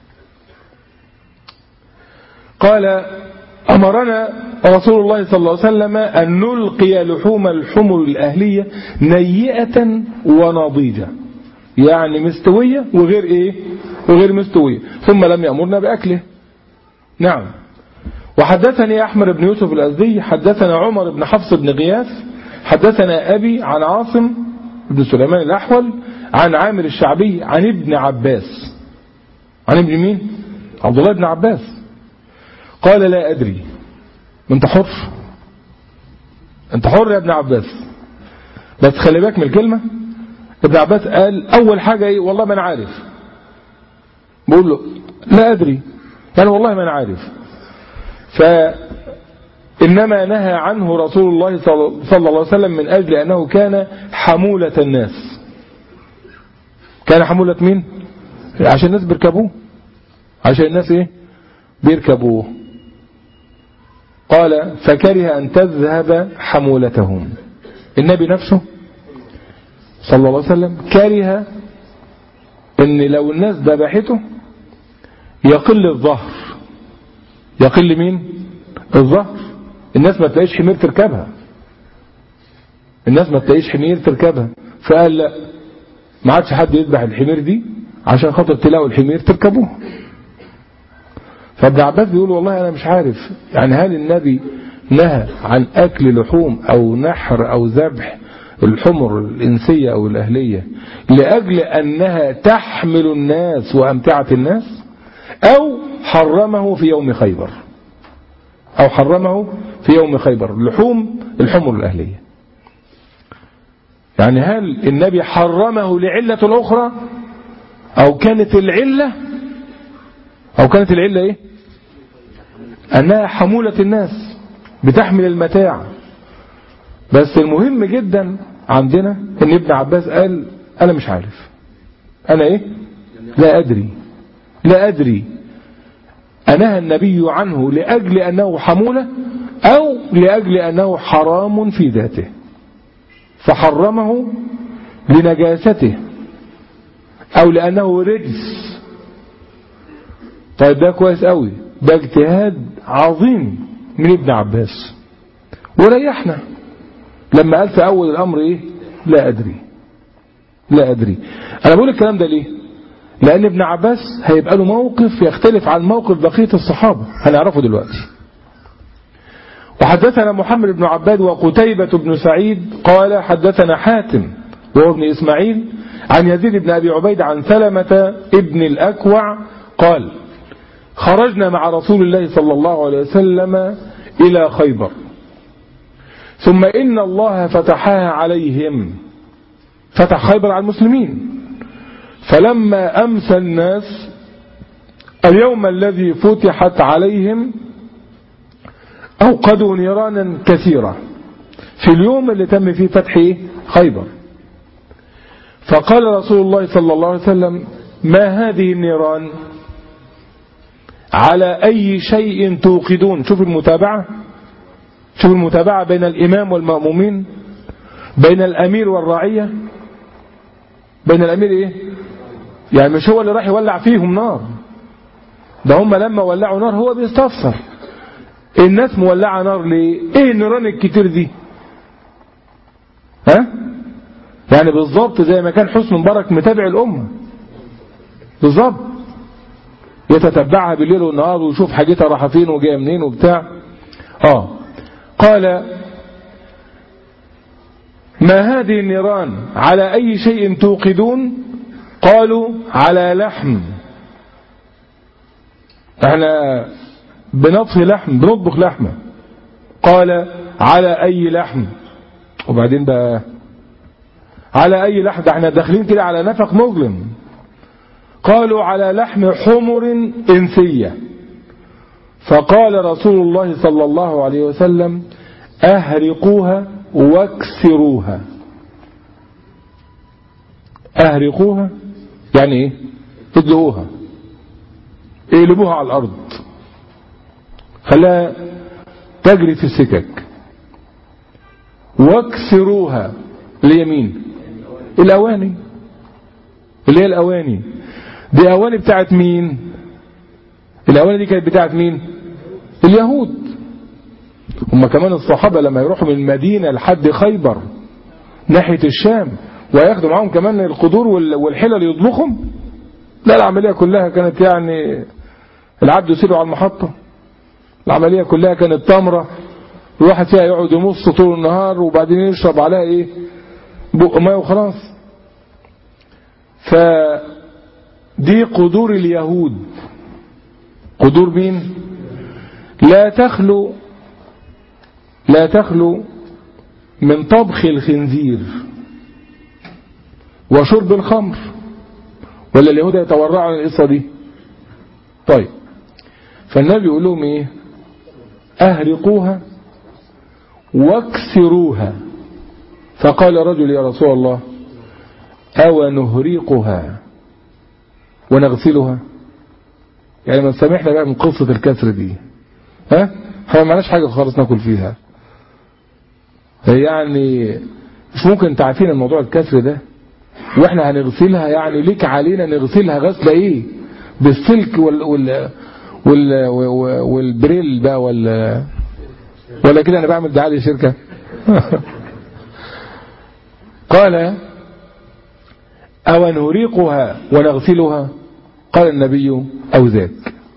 قال أمرنا رسول الله صلى الله عليه وسلم أن نلقي لحوم الحمر الأهلية نيئة ونضيجة يعني مستوية وغير إيه وغير مستوية ثم لم يأمرنا بأكله نعم وحدثني أحمد بن يوسف الأزدي حدثنا عمر بن حفص بن غياث حدثنا أبي عن عاصم بن سليمان الأحول عن عامر الشعبي عن ابن عباس عن ابن مين عبد الله بن عباس قال لا أدري انت حر انت حر يا ابن عباس بس خلي بالك من الكلمة ابن عباس قال أول حاجة ايه والله ما أنا عارف بقول له لا أدري يعني والله ما أنا عارف فإنما نهى عنه رسول الله صلى الله عليه وسلم من أجل أنه كان حمولة الناس كان حمولة مين عشان الناس بيركبوه عشان الناس ايه بيركبوه قال فكره أن تذهب حمولتهم النبي نفسه صلى الله عليه وسلم كره ان لو الناس ذبحته يقل الظهر يقل مين الظهر الناس ما تلاقيش حمير تركبها الناس ما تلاقيش حمير تركبها فقال لا ما عادش حد يذبح الحمير دي عشان خاطر تلاقوا الحمير تركبوه فابن عباس بيقول والله انا مش عارف يعني هل النبي نهى عن اكل لحوم او نحر او ذبح الحمر الانسية او الاهلية لاجل انها تحمل الناس وامتعة الناس او حرمه في يوم خيبر او حرمه في يوم خيبر لحوم الحمر الاهلية يعني هل النبي حرمه لعلة اخرى او كانت العلة او كانت العلة ايه انها حمولة الناس بتحمل المتاع بس المهم جدا عندنا ان ابن عباس قال انا مش عارف انا ايه لا ادري لا ادري انهى النبي عنه لاجل انه حمولة او لاجل انه حرام في ذاته فحرمه لنجاسته او لانه رجس طيب ده كويس قوي ده اجتهاد عظيم من ابن عباس وريحنا لما قال في اول الامر ايه لا ادري لا ادري انا بقول الكلام ده ليه لان ابن عباس هيبقى له موقف يختلف عن موقف بقية الصحابة هنعرفه دلوقتي وحدثنا محمد بن عباد وقتيبة بن سعيد قال حدثنا حاتم وهو ابن إسماعيل عن يزيد بن أبي عبيد عن سلمة ابن الأكوع قال خرجنا مع رسول الله صلى الله عليه وسلم إلى خيبر ثم إن الله فتحها عليهم فتح خيبر على المسلمين فلما أمسى الناس اليوم الذي فتحت عليهم أوقدوا نيرانا كثيرة في اليوم اللي تم فيه فتح خيبر فقال رسول الله صلى الله عليه وسلم ما هذه النيران على أي شيء توقدون شوف المتابعة شوف المتابعة بين الإمام والمأمومين بين الأمير والرعية بين الأمير إيه يعني مش هو اللي راح يولع فيهم نار ده هم لما ولعوا نار هو بيستفسر الناس مولعة نار ليه ايه النيران الكتير دي ها يعني بالظبط زي ما كان حسن مبارك متابع الأمة بالظبط يتتبعها بالليل والنهار ويشوف حاجتها رايحه فين وجايه منين وبتاع اه قال ما هذه النيران على أي شيء توقدون قالوا على لحم احنا بنطفي لحم بنطبخ لحمة قال على أي لحم وبعدين بقى على أي لحم ده احنا داخلين كده على نفق مظلم قالوا على لحم حمر إنسية فقال رسول الله صلى الله عليه وسلم أهرقوها واكسروها أهرقوها يعني ايه ادلقوها اقلبوها على الأرض خلاها تجري في السكك واكسروها اللي هي مين الاواني اللي هي الاواني دي اواني بتاعت مين الاواني دي كانت بتاعت مين اليهود هم كمان الصحابة لما يروحوا من المدينة لحد خيبر ناحية الشام وياخدوا معاهم كمان القدور والحلل يطبخهم لا العملية كلها كانت يعني العبد يسيره على المحطة العملية كلها كانت تمرة الواحد فيها يقعد يمص طول النهار وبعدين يشرب عليها ايه بق ماء وخلاص فدي قدور اليهود قدور مين لا تخلو لا تخلو من طبخ الخنزير وشرب الخمر ولا اليهود يتورعوا عن القصة دي طيب فالنبي يقول لهم ايه اهرقوها واكسروها فقال رجل يا رسول الله او نهريقها ونغسلها يعني ما سامحنا بقى من قصة الكسر دي ها احنا ما معناش حاجة خالص ناكل فيها يعني مش ممكن تعرفين الموضوع الكسر ده واحنا هنغسلها يعني ليك علينا نغسلها غسلة ايه بالسلك وال وال وال والبريل بقى ولا ولا كده انا بعمل دعايه للشركه قال او نريقها ونغسلها قال النبي او ذاك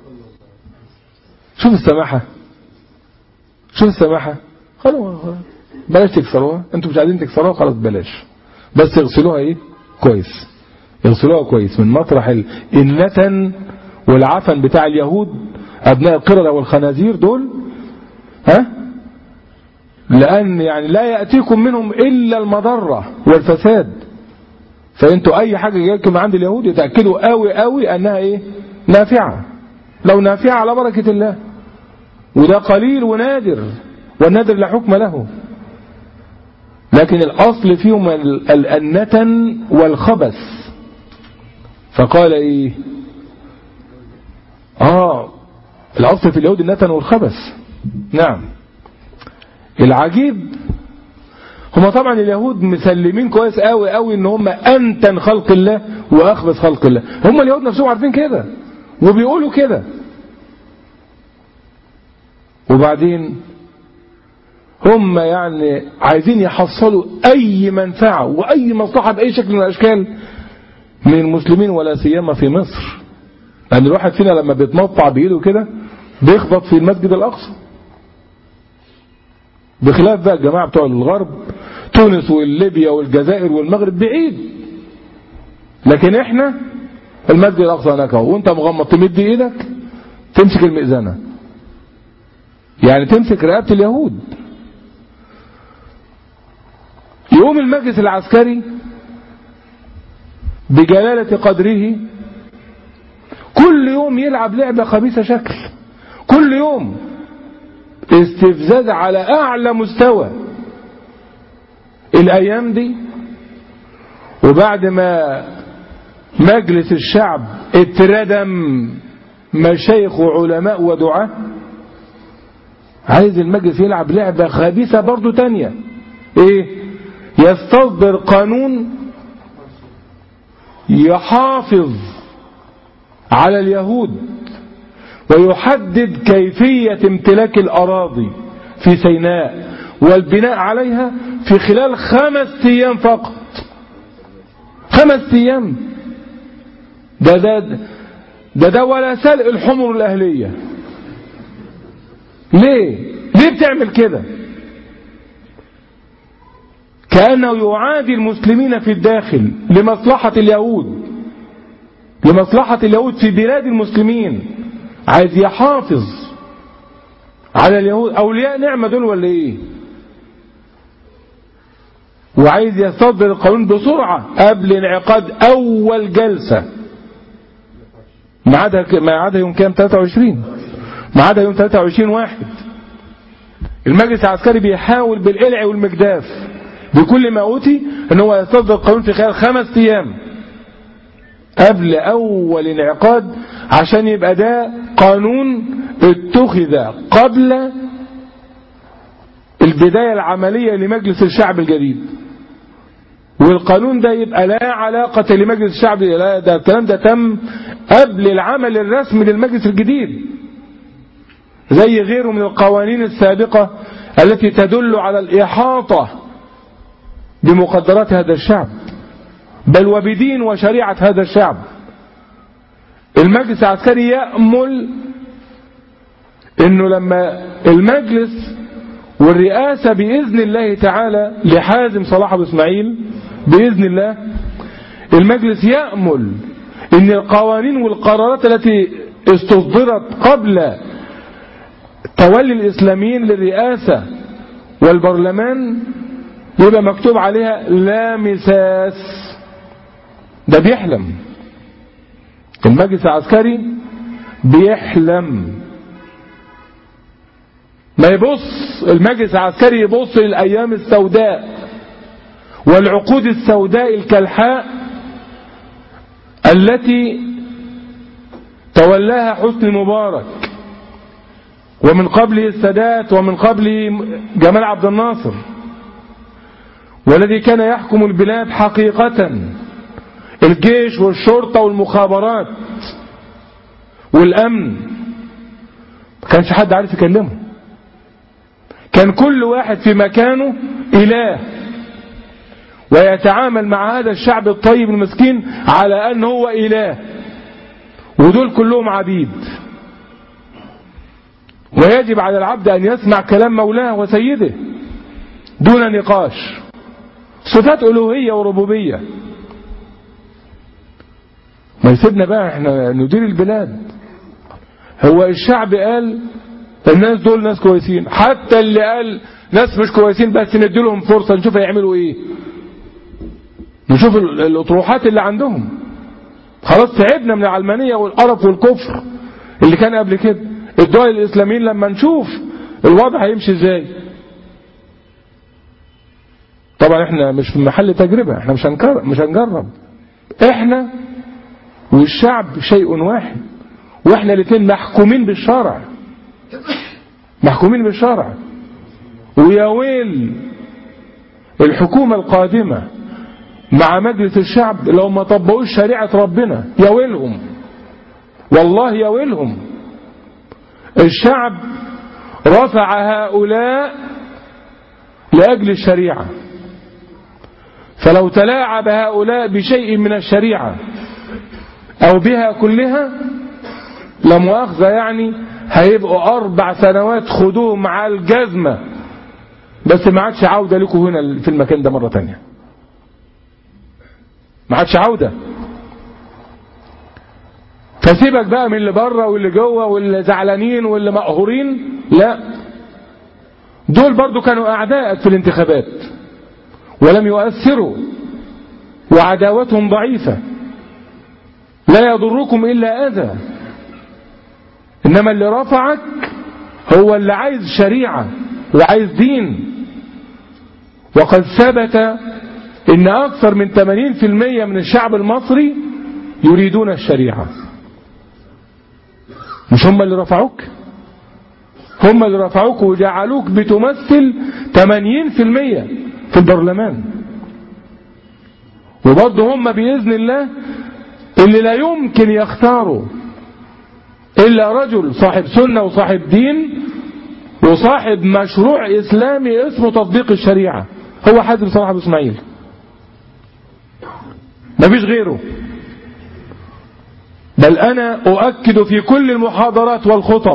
شوف السماحه شوف السماحه خلاص بلاش تكسروها انتوا مش عايزين تكسروها خلاص بلاش بس اغسلوها ايه كويس يغسلوها كويس من مطرح النتن والعفن بتاع اليهود أبناء القردة والخنازير دول ها لأن يعني لا يأتيكم منهم إلا المضرة والفساد فأنتوا أي حاجة جايكم عند اليهود يتأكدوا قوي قوي أنها إيه نافعة لو نافعة على بركة الله وده قليل ونادر والنادر لا حكم له لكن الأصل فيهم النتن والخبث فقال إيه آه الأصل في اليهود النتن والخبث نعم العجيب هم طبعا اليهود مسلمين كويس قوي قوي ان هم انتن خلق الله واخبث خلق الله هم اليهود نفسهم عارفين كده وبيقولوا كده وبعدين هم يعني عايزين يحصلوا اي منفعة واي مصلحة باي شكل من الاشكال من المسلمين ولا سيما في مصر لان الواحد فينا لما بيتمطع بايده كده بيخبط في المسجد الاقصى بخلاف بقى الجماعة بتوع الغرب تونس والليبيا والجزائر والمغرب بعيد لكن احنا المسجد الاقصى هناك اهو وانت مغمض تمد ايدك تمسك المئذنة يعني تمسك رقبة اليهود يقوم المجلس العسكري بجلالة قدره كل يوم يلعب لعبة خبيثة شكل كل يوم استفزاز على أعلى مستوى الأيام دي وبعد ما مجلس الشعب اتردم مشايخ وعلماء ودعاة عايز المجلس يلعب لعبة خبيثة برضو تانية ايه يستصدر قانون يحافظ على اليهود ويحدد كيفية امتلاك الأراضي في سيناء والبناء عليها في خلال خمس أيام فقط خمس أيام ده ده ده ده ولا سلق الحمر الأهلية ليه ليه بتعمل كده كأنه يعادي المسلمين في الداخل لمصلحة اليهود لمصلحة اليهود في بلاد المسلمين عايز يحافظ على اليهود أولياء نعمة دول ولا إيه وعايز يصدر القانون بسرعة قبل انعقاد أول جلسة ميعادها ميعادها يوم كام 23 ميعادها يوم 23 واحد المجلس العسكري بيحاول بالقلع والمجداف بكل ما أوتي ان هو يصدر القانون في خلال خمس أيام قبل أول انعقاد عشان يبقى ده قانون اتخذ قبل البداية العملية لمجلس الشعب الجديد والقانون ده يبقى لا علاقة لمجلس الشعب لا ده الكلام ده تم قبل العمل الرسمي للمجلس الجديد زي غيره من القوانين السابقة التي تدل على الإحاطة بمقدرات هذا الشعب بل وبدين وشريعة هذا الشعب المجلس العسكري يأمل انه لما المجلس والرئاسة بإذن الله تعالى لحازم صلاح أبو إسماعيل بإذن الله المجلس يأمل ان القوانين والقرارات التي استصدرت قبل تولي الإسلاميين للرئاسة والبرلمان يبقى مكتوب عليها لا مساس ده بيحلم المجلس العسكري بيحلم ما يبص المجلس العسكري يبص للأيام السوداء والعقود السوداء الكلحاء التي تولاها حسني مبارك ومن قبله السادات ومن قبله جمال عبد الناصر والذي كان يحكم البلاد حقيقة الجيش والشرطة والمخابرات والأمن ما كانش حد عارف يكلمه كان كل واحد في مكانه إله ويتعامل مع هذا الشعب الطيب المسكين على أنه هو إله ودول كلهم عبيد ويجب على العبد أن يسمع كلام مولاه وسيده دون نقاش صفات ألوهية وربوبية ما يسيبنا بقى احنا ندير البلاد هو الشعب قال الناس دول ناس كويسين حتى اللي قال ناس مش كويسين بس نديلهم فرصة نشوف هيعملوا ايه نشوف الاطروحات اللي عندهم خلاص تعبنا من العلمانية والقرف والكفر اللي كان قبل كده الدول الإسلاميين لما نشوف الوضع هيمشي ازاي طبعا احنا مش في محل تجربة احنا مش هنجرب, مش هنجرب احنا والشعب شيء واحد واحنا الاثنين محكومين بالشرع محكومين بالشرع ويا ويل الحكومة القادمة مع مجلس الشعب لو ما طبقوش شريعة ربنا يا ويلهم والله يا ويلهم الشعب رفع هؤلاء لأجل الشريعة فلو تلاعب هؤلاء بشيء من الشريعة أو بها كلها لمؤاخذة يعني هيبقوا أربع سنوات خدوهم مع الجزمة بس ما عادش عودة لكم هنا في المكان ده مرة تانية ما عادش عودة فسيبك بقى من اللي بره واللي جوه واللي زعلانين واللي مقهورين لا دول برضو كانوا أعداء في الانتخابات ولم يؤثروا وعداوتهم ضعيفة لا يضركم إلا أذى إنما اللي رفعك هو اللي عايز شريعة وعايز دين وقد ثبت إن أكثر من 80% من الشعب المصري يريدون الشريعة مش هم اللي رفعوك هم اللي رفعوك وجعلوك بتمثل 80% في البرلمان وبرضه هم بإذن الله اللي لا يمكن يختاروا إلا رجل صاحب سنة وصاحب دين وصاحب مشروع إسلامي اسمه تطبيق الشريعة هو حازم صلاح أبو إسماعيل مفيش غيره بل أنا أؤكد في كل المحاضرات والخطب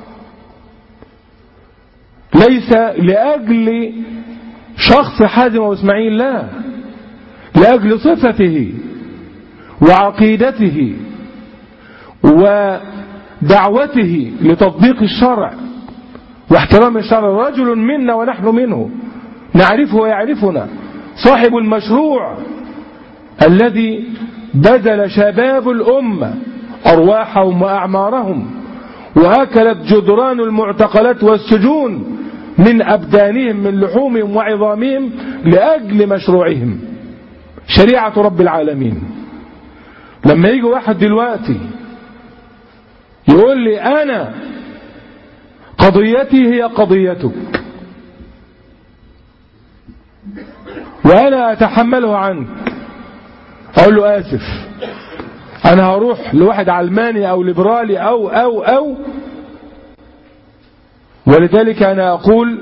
ليس لأجل شخص حازم أبو إسماعيل لا لأجل صفته وعقيدته ودعوته لتطبيق الشرع واحترام الشرع رجل منا ونحن منه نعرفه ويعرفنا صاحب المشروع الذي بذل شباب الأمة أرواحهم وأعمارهم وأكلت جدران المعتقلات والسجون من أبدانهم من لحومهم وعظامهم لأجل مشروعهم شريعة رب العالمين لما يجي واحد دلوقتي يقول لي أنا قضيتي هي قضيتك وأنا أتحمله عنك أقول له آسف أنا هروح لواحد علماني أو ليبرالي أو أو أو ولذلك أنا أقول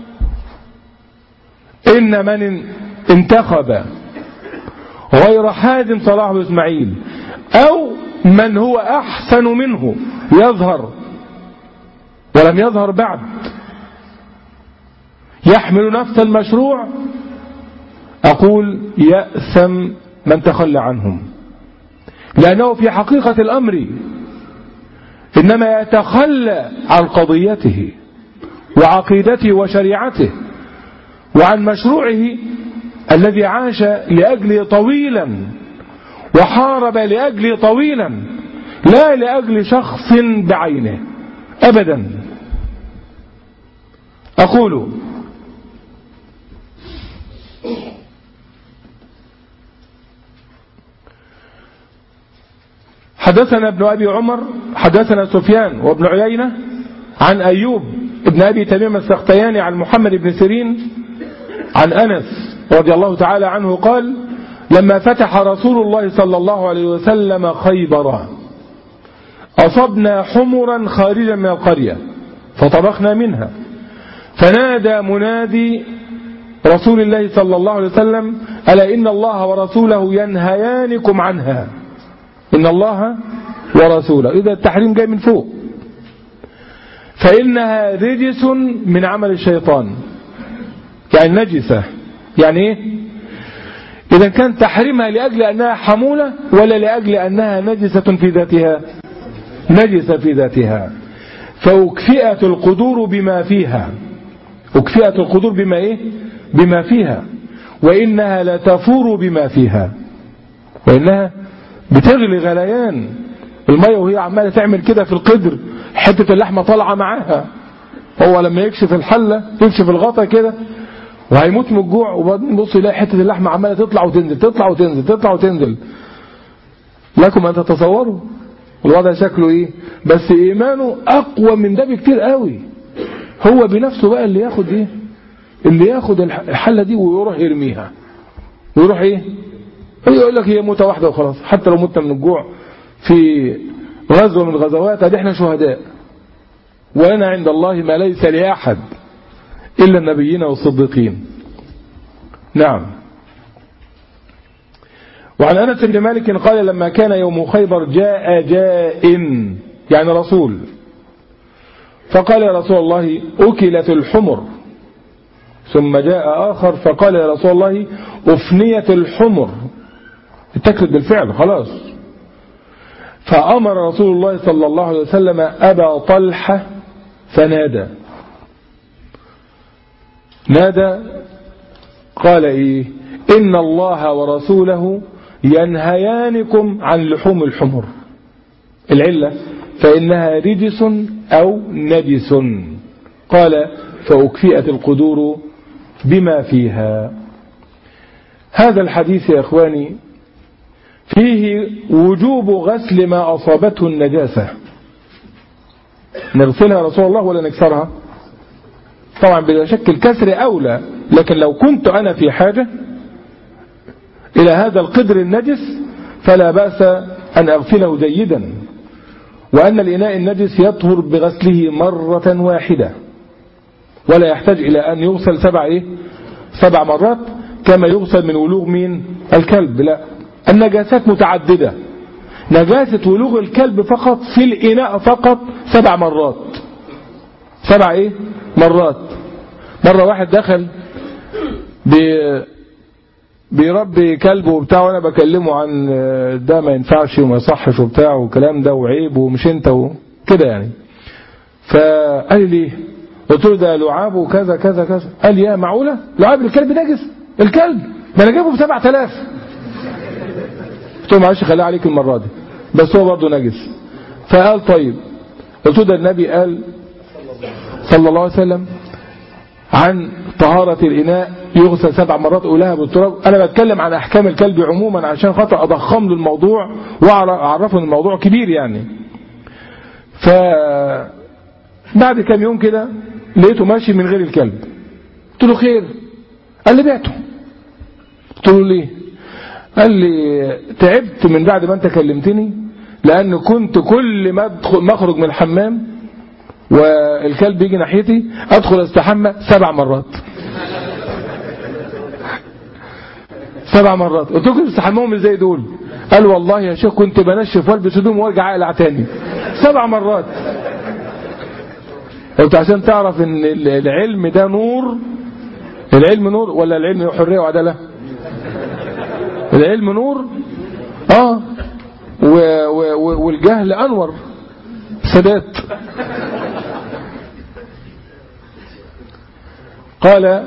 إن من انتخب غير حاد صلاح بن إسماعيل أو من هو أحسن منه يظهر ولم يظهر بعد يحمل نفس المشروع أقول يأثم من تخلى عنهم لأنه في حقيقة الأمر إنما يتخلى عن قضيته وعقيدته وشريعته وعن مشروعه الذي عاش لأجله طويلا وحارب لأجله طويلا لا لأجل شخص بعينه أبدا أقول حدثنا ابن أبي عمر حدثنا سفيان وابن عيينة عن أيوب ابن أبي تميم السختياني عن محمد بن سيرين عن أنس رضي الله تعالى عنه قال لما فتح رسول الله صلى الله عليه وسلم خيبر أصبنا حمرا خارجا من القرية فطبخنا منها فنادى منادي رسول الله صلى الله عليه وسلم ألا إن الله ورسوله ينهيانكم عنها إن الله ورسوله إذا التحريم جاي من فوق فإنها رجس من عمل الشيطان يعني نجسة يعني إيه إذا كان تحريمها لأجل أنها حمولة ولا لأجل أنها نجسة في ذاتها نجسة في ذاتها فأكفئت القدور بما فيها أكفئت القدور بما إيه بما فيها وإنها لتفور بما فيها وإنها بتغلي غليان المية وهي عمالة تعمل كده في القدر حتة اللحمة طالعة معاها هو لما يكشف الحلة يكشف الغطا كده وهيموت من الجوع وبعدين بص يلاقي حتة اللحمة عمالة تطلع وتنزل تطلع وتنزل تطلع وتنزل لكم أن تتصوروا الوضع شكله ايه بس ايمانه اقوى من ده بكتير قوي هو بنفسه بقى اللي ياخد ايه اللي ياخد الحلة دي ويروح يرميها ويروح ايه يقول لك هي موتة واحدة وخلاص حتى لو مت من الجوع في غزوة من الغزوات ادي احنا شهداء وانا عند الله ما ليس لأحد إلا النبيين والصديقين نعم وعن أنس بن مالك قال لما كان يوم خيبر جاء جاء يعني رسول فقال يا رسول الله أكلت الحمر ثم جاء آخر فقال يا رسول الله أفنيت الحمر اتكلت بالفعل خلاص فأمر رسول الله صلى الله عليه وسلم أبا طلحة فنادى نادى قال إيه إن الله ورسوله ينهيانكم عن لحوم الحمر العلة فإنها رجس أو نجس قال فأكفئت القدور بما فيها هذا الحديث يا إخواني فيه وجوب غسل ما أصابته النجاسة نغسلها رسول الله ولا نكسرها طبعا بلا شك الكسر أولى لكن لو كنت أنا في حاجة إلى هذا القدر النجس فلا بأس أن أغسله جيدا وأن الإناء النجس يطهر بغسله مرة واحدة ولا يحتاج إلى أن يغسل سبع إيه؟ سبع مرات كما يغسل من ولوغ مين الكلب لا النجاسات متعددة نجاسة ولوغ الكلب فقط في الإناء فقط سبع مرات سبع إيه مرات مرة واحد دخل بيربي كلب وبتاع وانا بكلمه عن ده ما ينفعش وما يصحش وبتاع والكلام ده وعيب ومش انت وكده يعني فقال لي قلت له ده لعاب وكذا كذا كذا قال يا معقولة لعاب الكلب نجس الكلب ده انا جايبه ب 7000 قلت له معلش خليها عليك المرة دي بس هو برضه نجس فقال طيب قلت له ده النبي قال صلى الله عليه وسلم عن طهارة الإناء يغسل سبع مرات أولها بالتراب أنا بتكلم عن أحكام الكلب عموما عشان خاطر أضخم له الموضوع وأعرفه أن الموضوع كبير يعني ف بعد كام يوم كده لقيته ماشي من غير الكلب قلت له خير قال لي بعته قلت له ليه قال لي تعبت من بعد ما انت كلمتني لان كنت كل ما ادخل ما اخرج من الحمام والكلب يجي ناحيتي ادخل استحمى سبع مرات سبع مرات قلت له استحماهم ازاي دول قال والله يا شيخ كنت بنشف والبس هدوم وارجع اقلع تاني سبع مرات قلت عشان تعرف ان العلم ده نور العلم نور ولا العلم حريه وعداله العلم نور اه و و والجهل انور سادات قال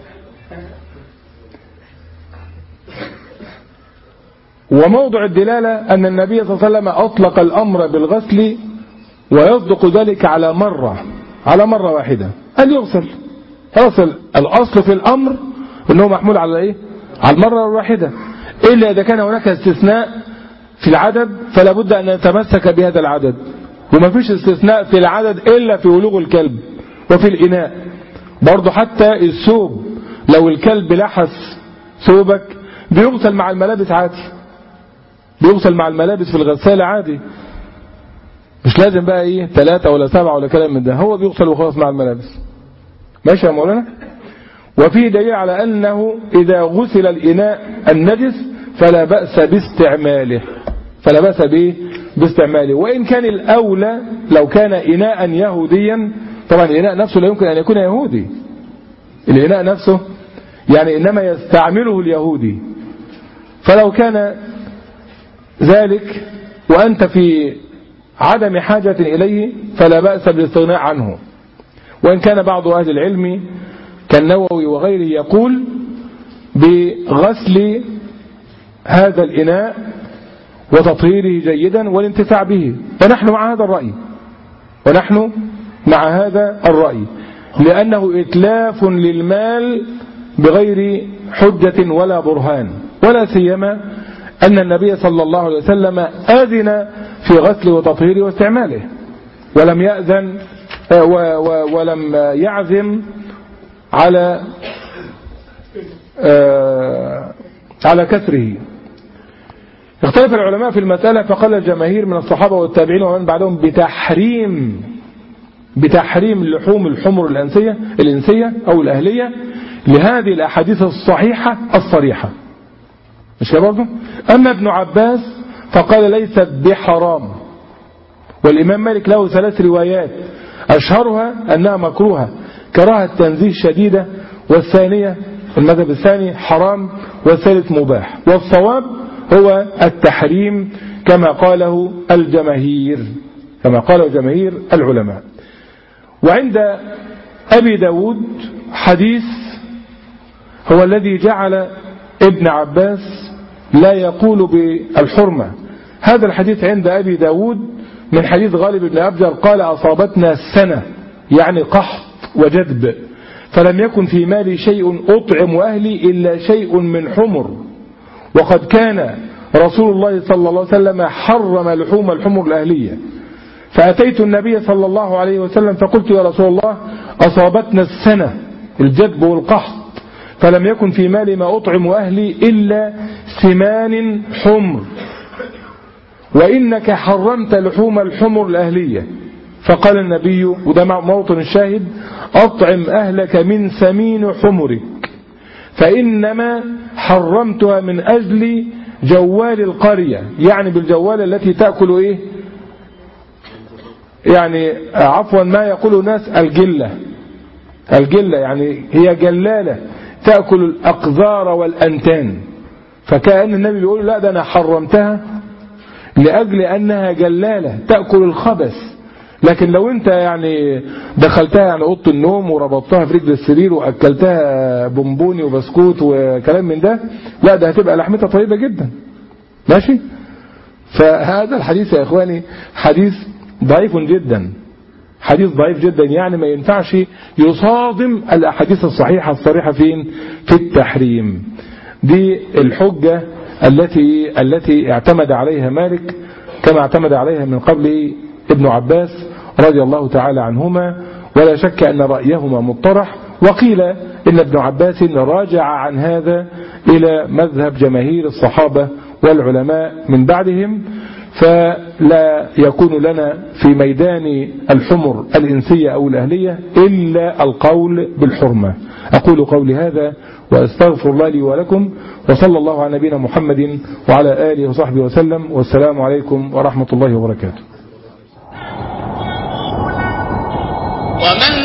وموضع الدلالة أن النبي صلى الله عليه وسلم أطلق الأمر بالغسل ويصدق ذلك على مرة على مرة واحدة أن يغسل يغسل الأصل في الأمر أنه محمول على إيه على المرة الواحدة إلا إذا كان هناك استثناء في العدد فلا بد أن نتمسك بهذا العدد وما فيش استثناء في العدد إلا في ولوغ الكلب وفي الإناء برضه حتى الثوب لو الكلب لحس ثوبك بيغسل مع الملابس عادي بيغسل مع الملابس في الغسالة عادي مش لازم بقى ايه ثلاثة ولا سبعة ولا كلام من ده هو بيغسل وخلاص مع الملابس ماشي يا مولانا وفي دليل على أنه إذا غسل الإناء النجس فلا بأس باستعماله فلا بأس به باستعماله وإن كان الأولى لو كان إناء يهوديا طبعا الإناء نفسه لا يمكن أن يكون يهودي الإناء نفسه يعني إنما يستعمله اليهودي فلو كان ذلك وأنت في عدم حاجة إليه فلا بأس بالاستغناء عنه وإن كان بعض أهل العلم كالنووي وغيره يقول بغسل هذا الإناء وتطهيره جيدا والانتفاع به ونحن مع هذا الرأي ونحن مع هذا الرأي لأنه إتلاف للمال بغير حجة ولا برهان ولا سيما أن النبي صلى الله عليه وسلم أذن في غسل وتطهيره واستعماله ولم يأذن ولم يعزم على على كسره اختلف العلماء في المسألة فقال الجماهير من الصحابة والتابعين ومن بعدهم بتحريم بتحريم لحوم الحمر الأنسية الإنسية أو الأهلية لهذه الأحاديث الصحيحة الصريحة مش كده برضه أما ابن عباس فقال ليست بحرام والإمام مالك له ثلاث روايات أشهرها أنها مكروهة كراهة تنزيه شديدة والثانية المذهب الثاني حرام والثالث مباح والصواب هو التحريم كما قاله الجماهير كما قاله جماهير العلماء وعند أبي داود حديث هو الذي جعل ابن عباس لا يقول بالحرمة هذا الحديث عند أبي داود من حديث غالب بن أبجر قال أصابتنا السنة يعني قحط وجدب فلم يكن في مالي شيء أطعم أهلي إلا شيء من حمر وقد كان رسول الله صلى الله عليه وسلم حرم لحوم الحمر الأهلية فأتيت النبي صلى الله عليه وسلم فقلت يا رسول الله أصابتنا السنة الجدب والقحط فلم يكن في مالي ما أطعم أهلي إلا سمان حمر وإنك حرمت لحوم الحمر الأهلية فقال النبي وده موطن الشاهد أطعم أهلك من سمين حمرك فإنما حرمتها من أجل جوال القرية يعني بالجوال التي تأكل إيه يعني عفوا ما يقول الناس الجلة الجلة يعني هي جلالة تأكل الأقذار والأنتان فكأن النبي بيقول لا ده أنا حرمتها لأجل أنها جلالة تأكل الخبث لكن لو انت يعني دخلتها يعني اوضه النوم وربطتها في رجل السرير واكلتها بونبوني وبسكوت وكلام من ده لا ده هتبقى لحمتها طيبه جدا ماشي فهذا الحديث يا اخواني حديث ضعيف جدا حديث ضعيف جدا يعني ما ينفعش يصادم الاحاديث الصحيحه الصريحه فين في التحريم دي الحجه التي التي اعتمد عليها مالك كما اعتمد عليها من قبل ابن عباس رضي الله تعالى عنهما ولا شك أن رأيهما مطرح وقيل إن ابن عباس راجع عن هذا إلى مذهب جماهير الصحابة والعلماء من بعدهم فلا يكون لنا في ميدان الحمر الإنسية أو الأهلية إلا القول بالحرمة أقول قولي هذا وأستغفر الله لي ولكم وصلى الله على نبينا محمد وعلى آله وصحبه وسلم والسلام عليكم ورحمة الله وبركاته ومن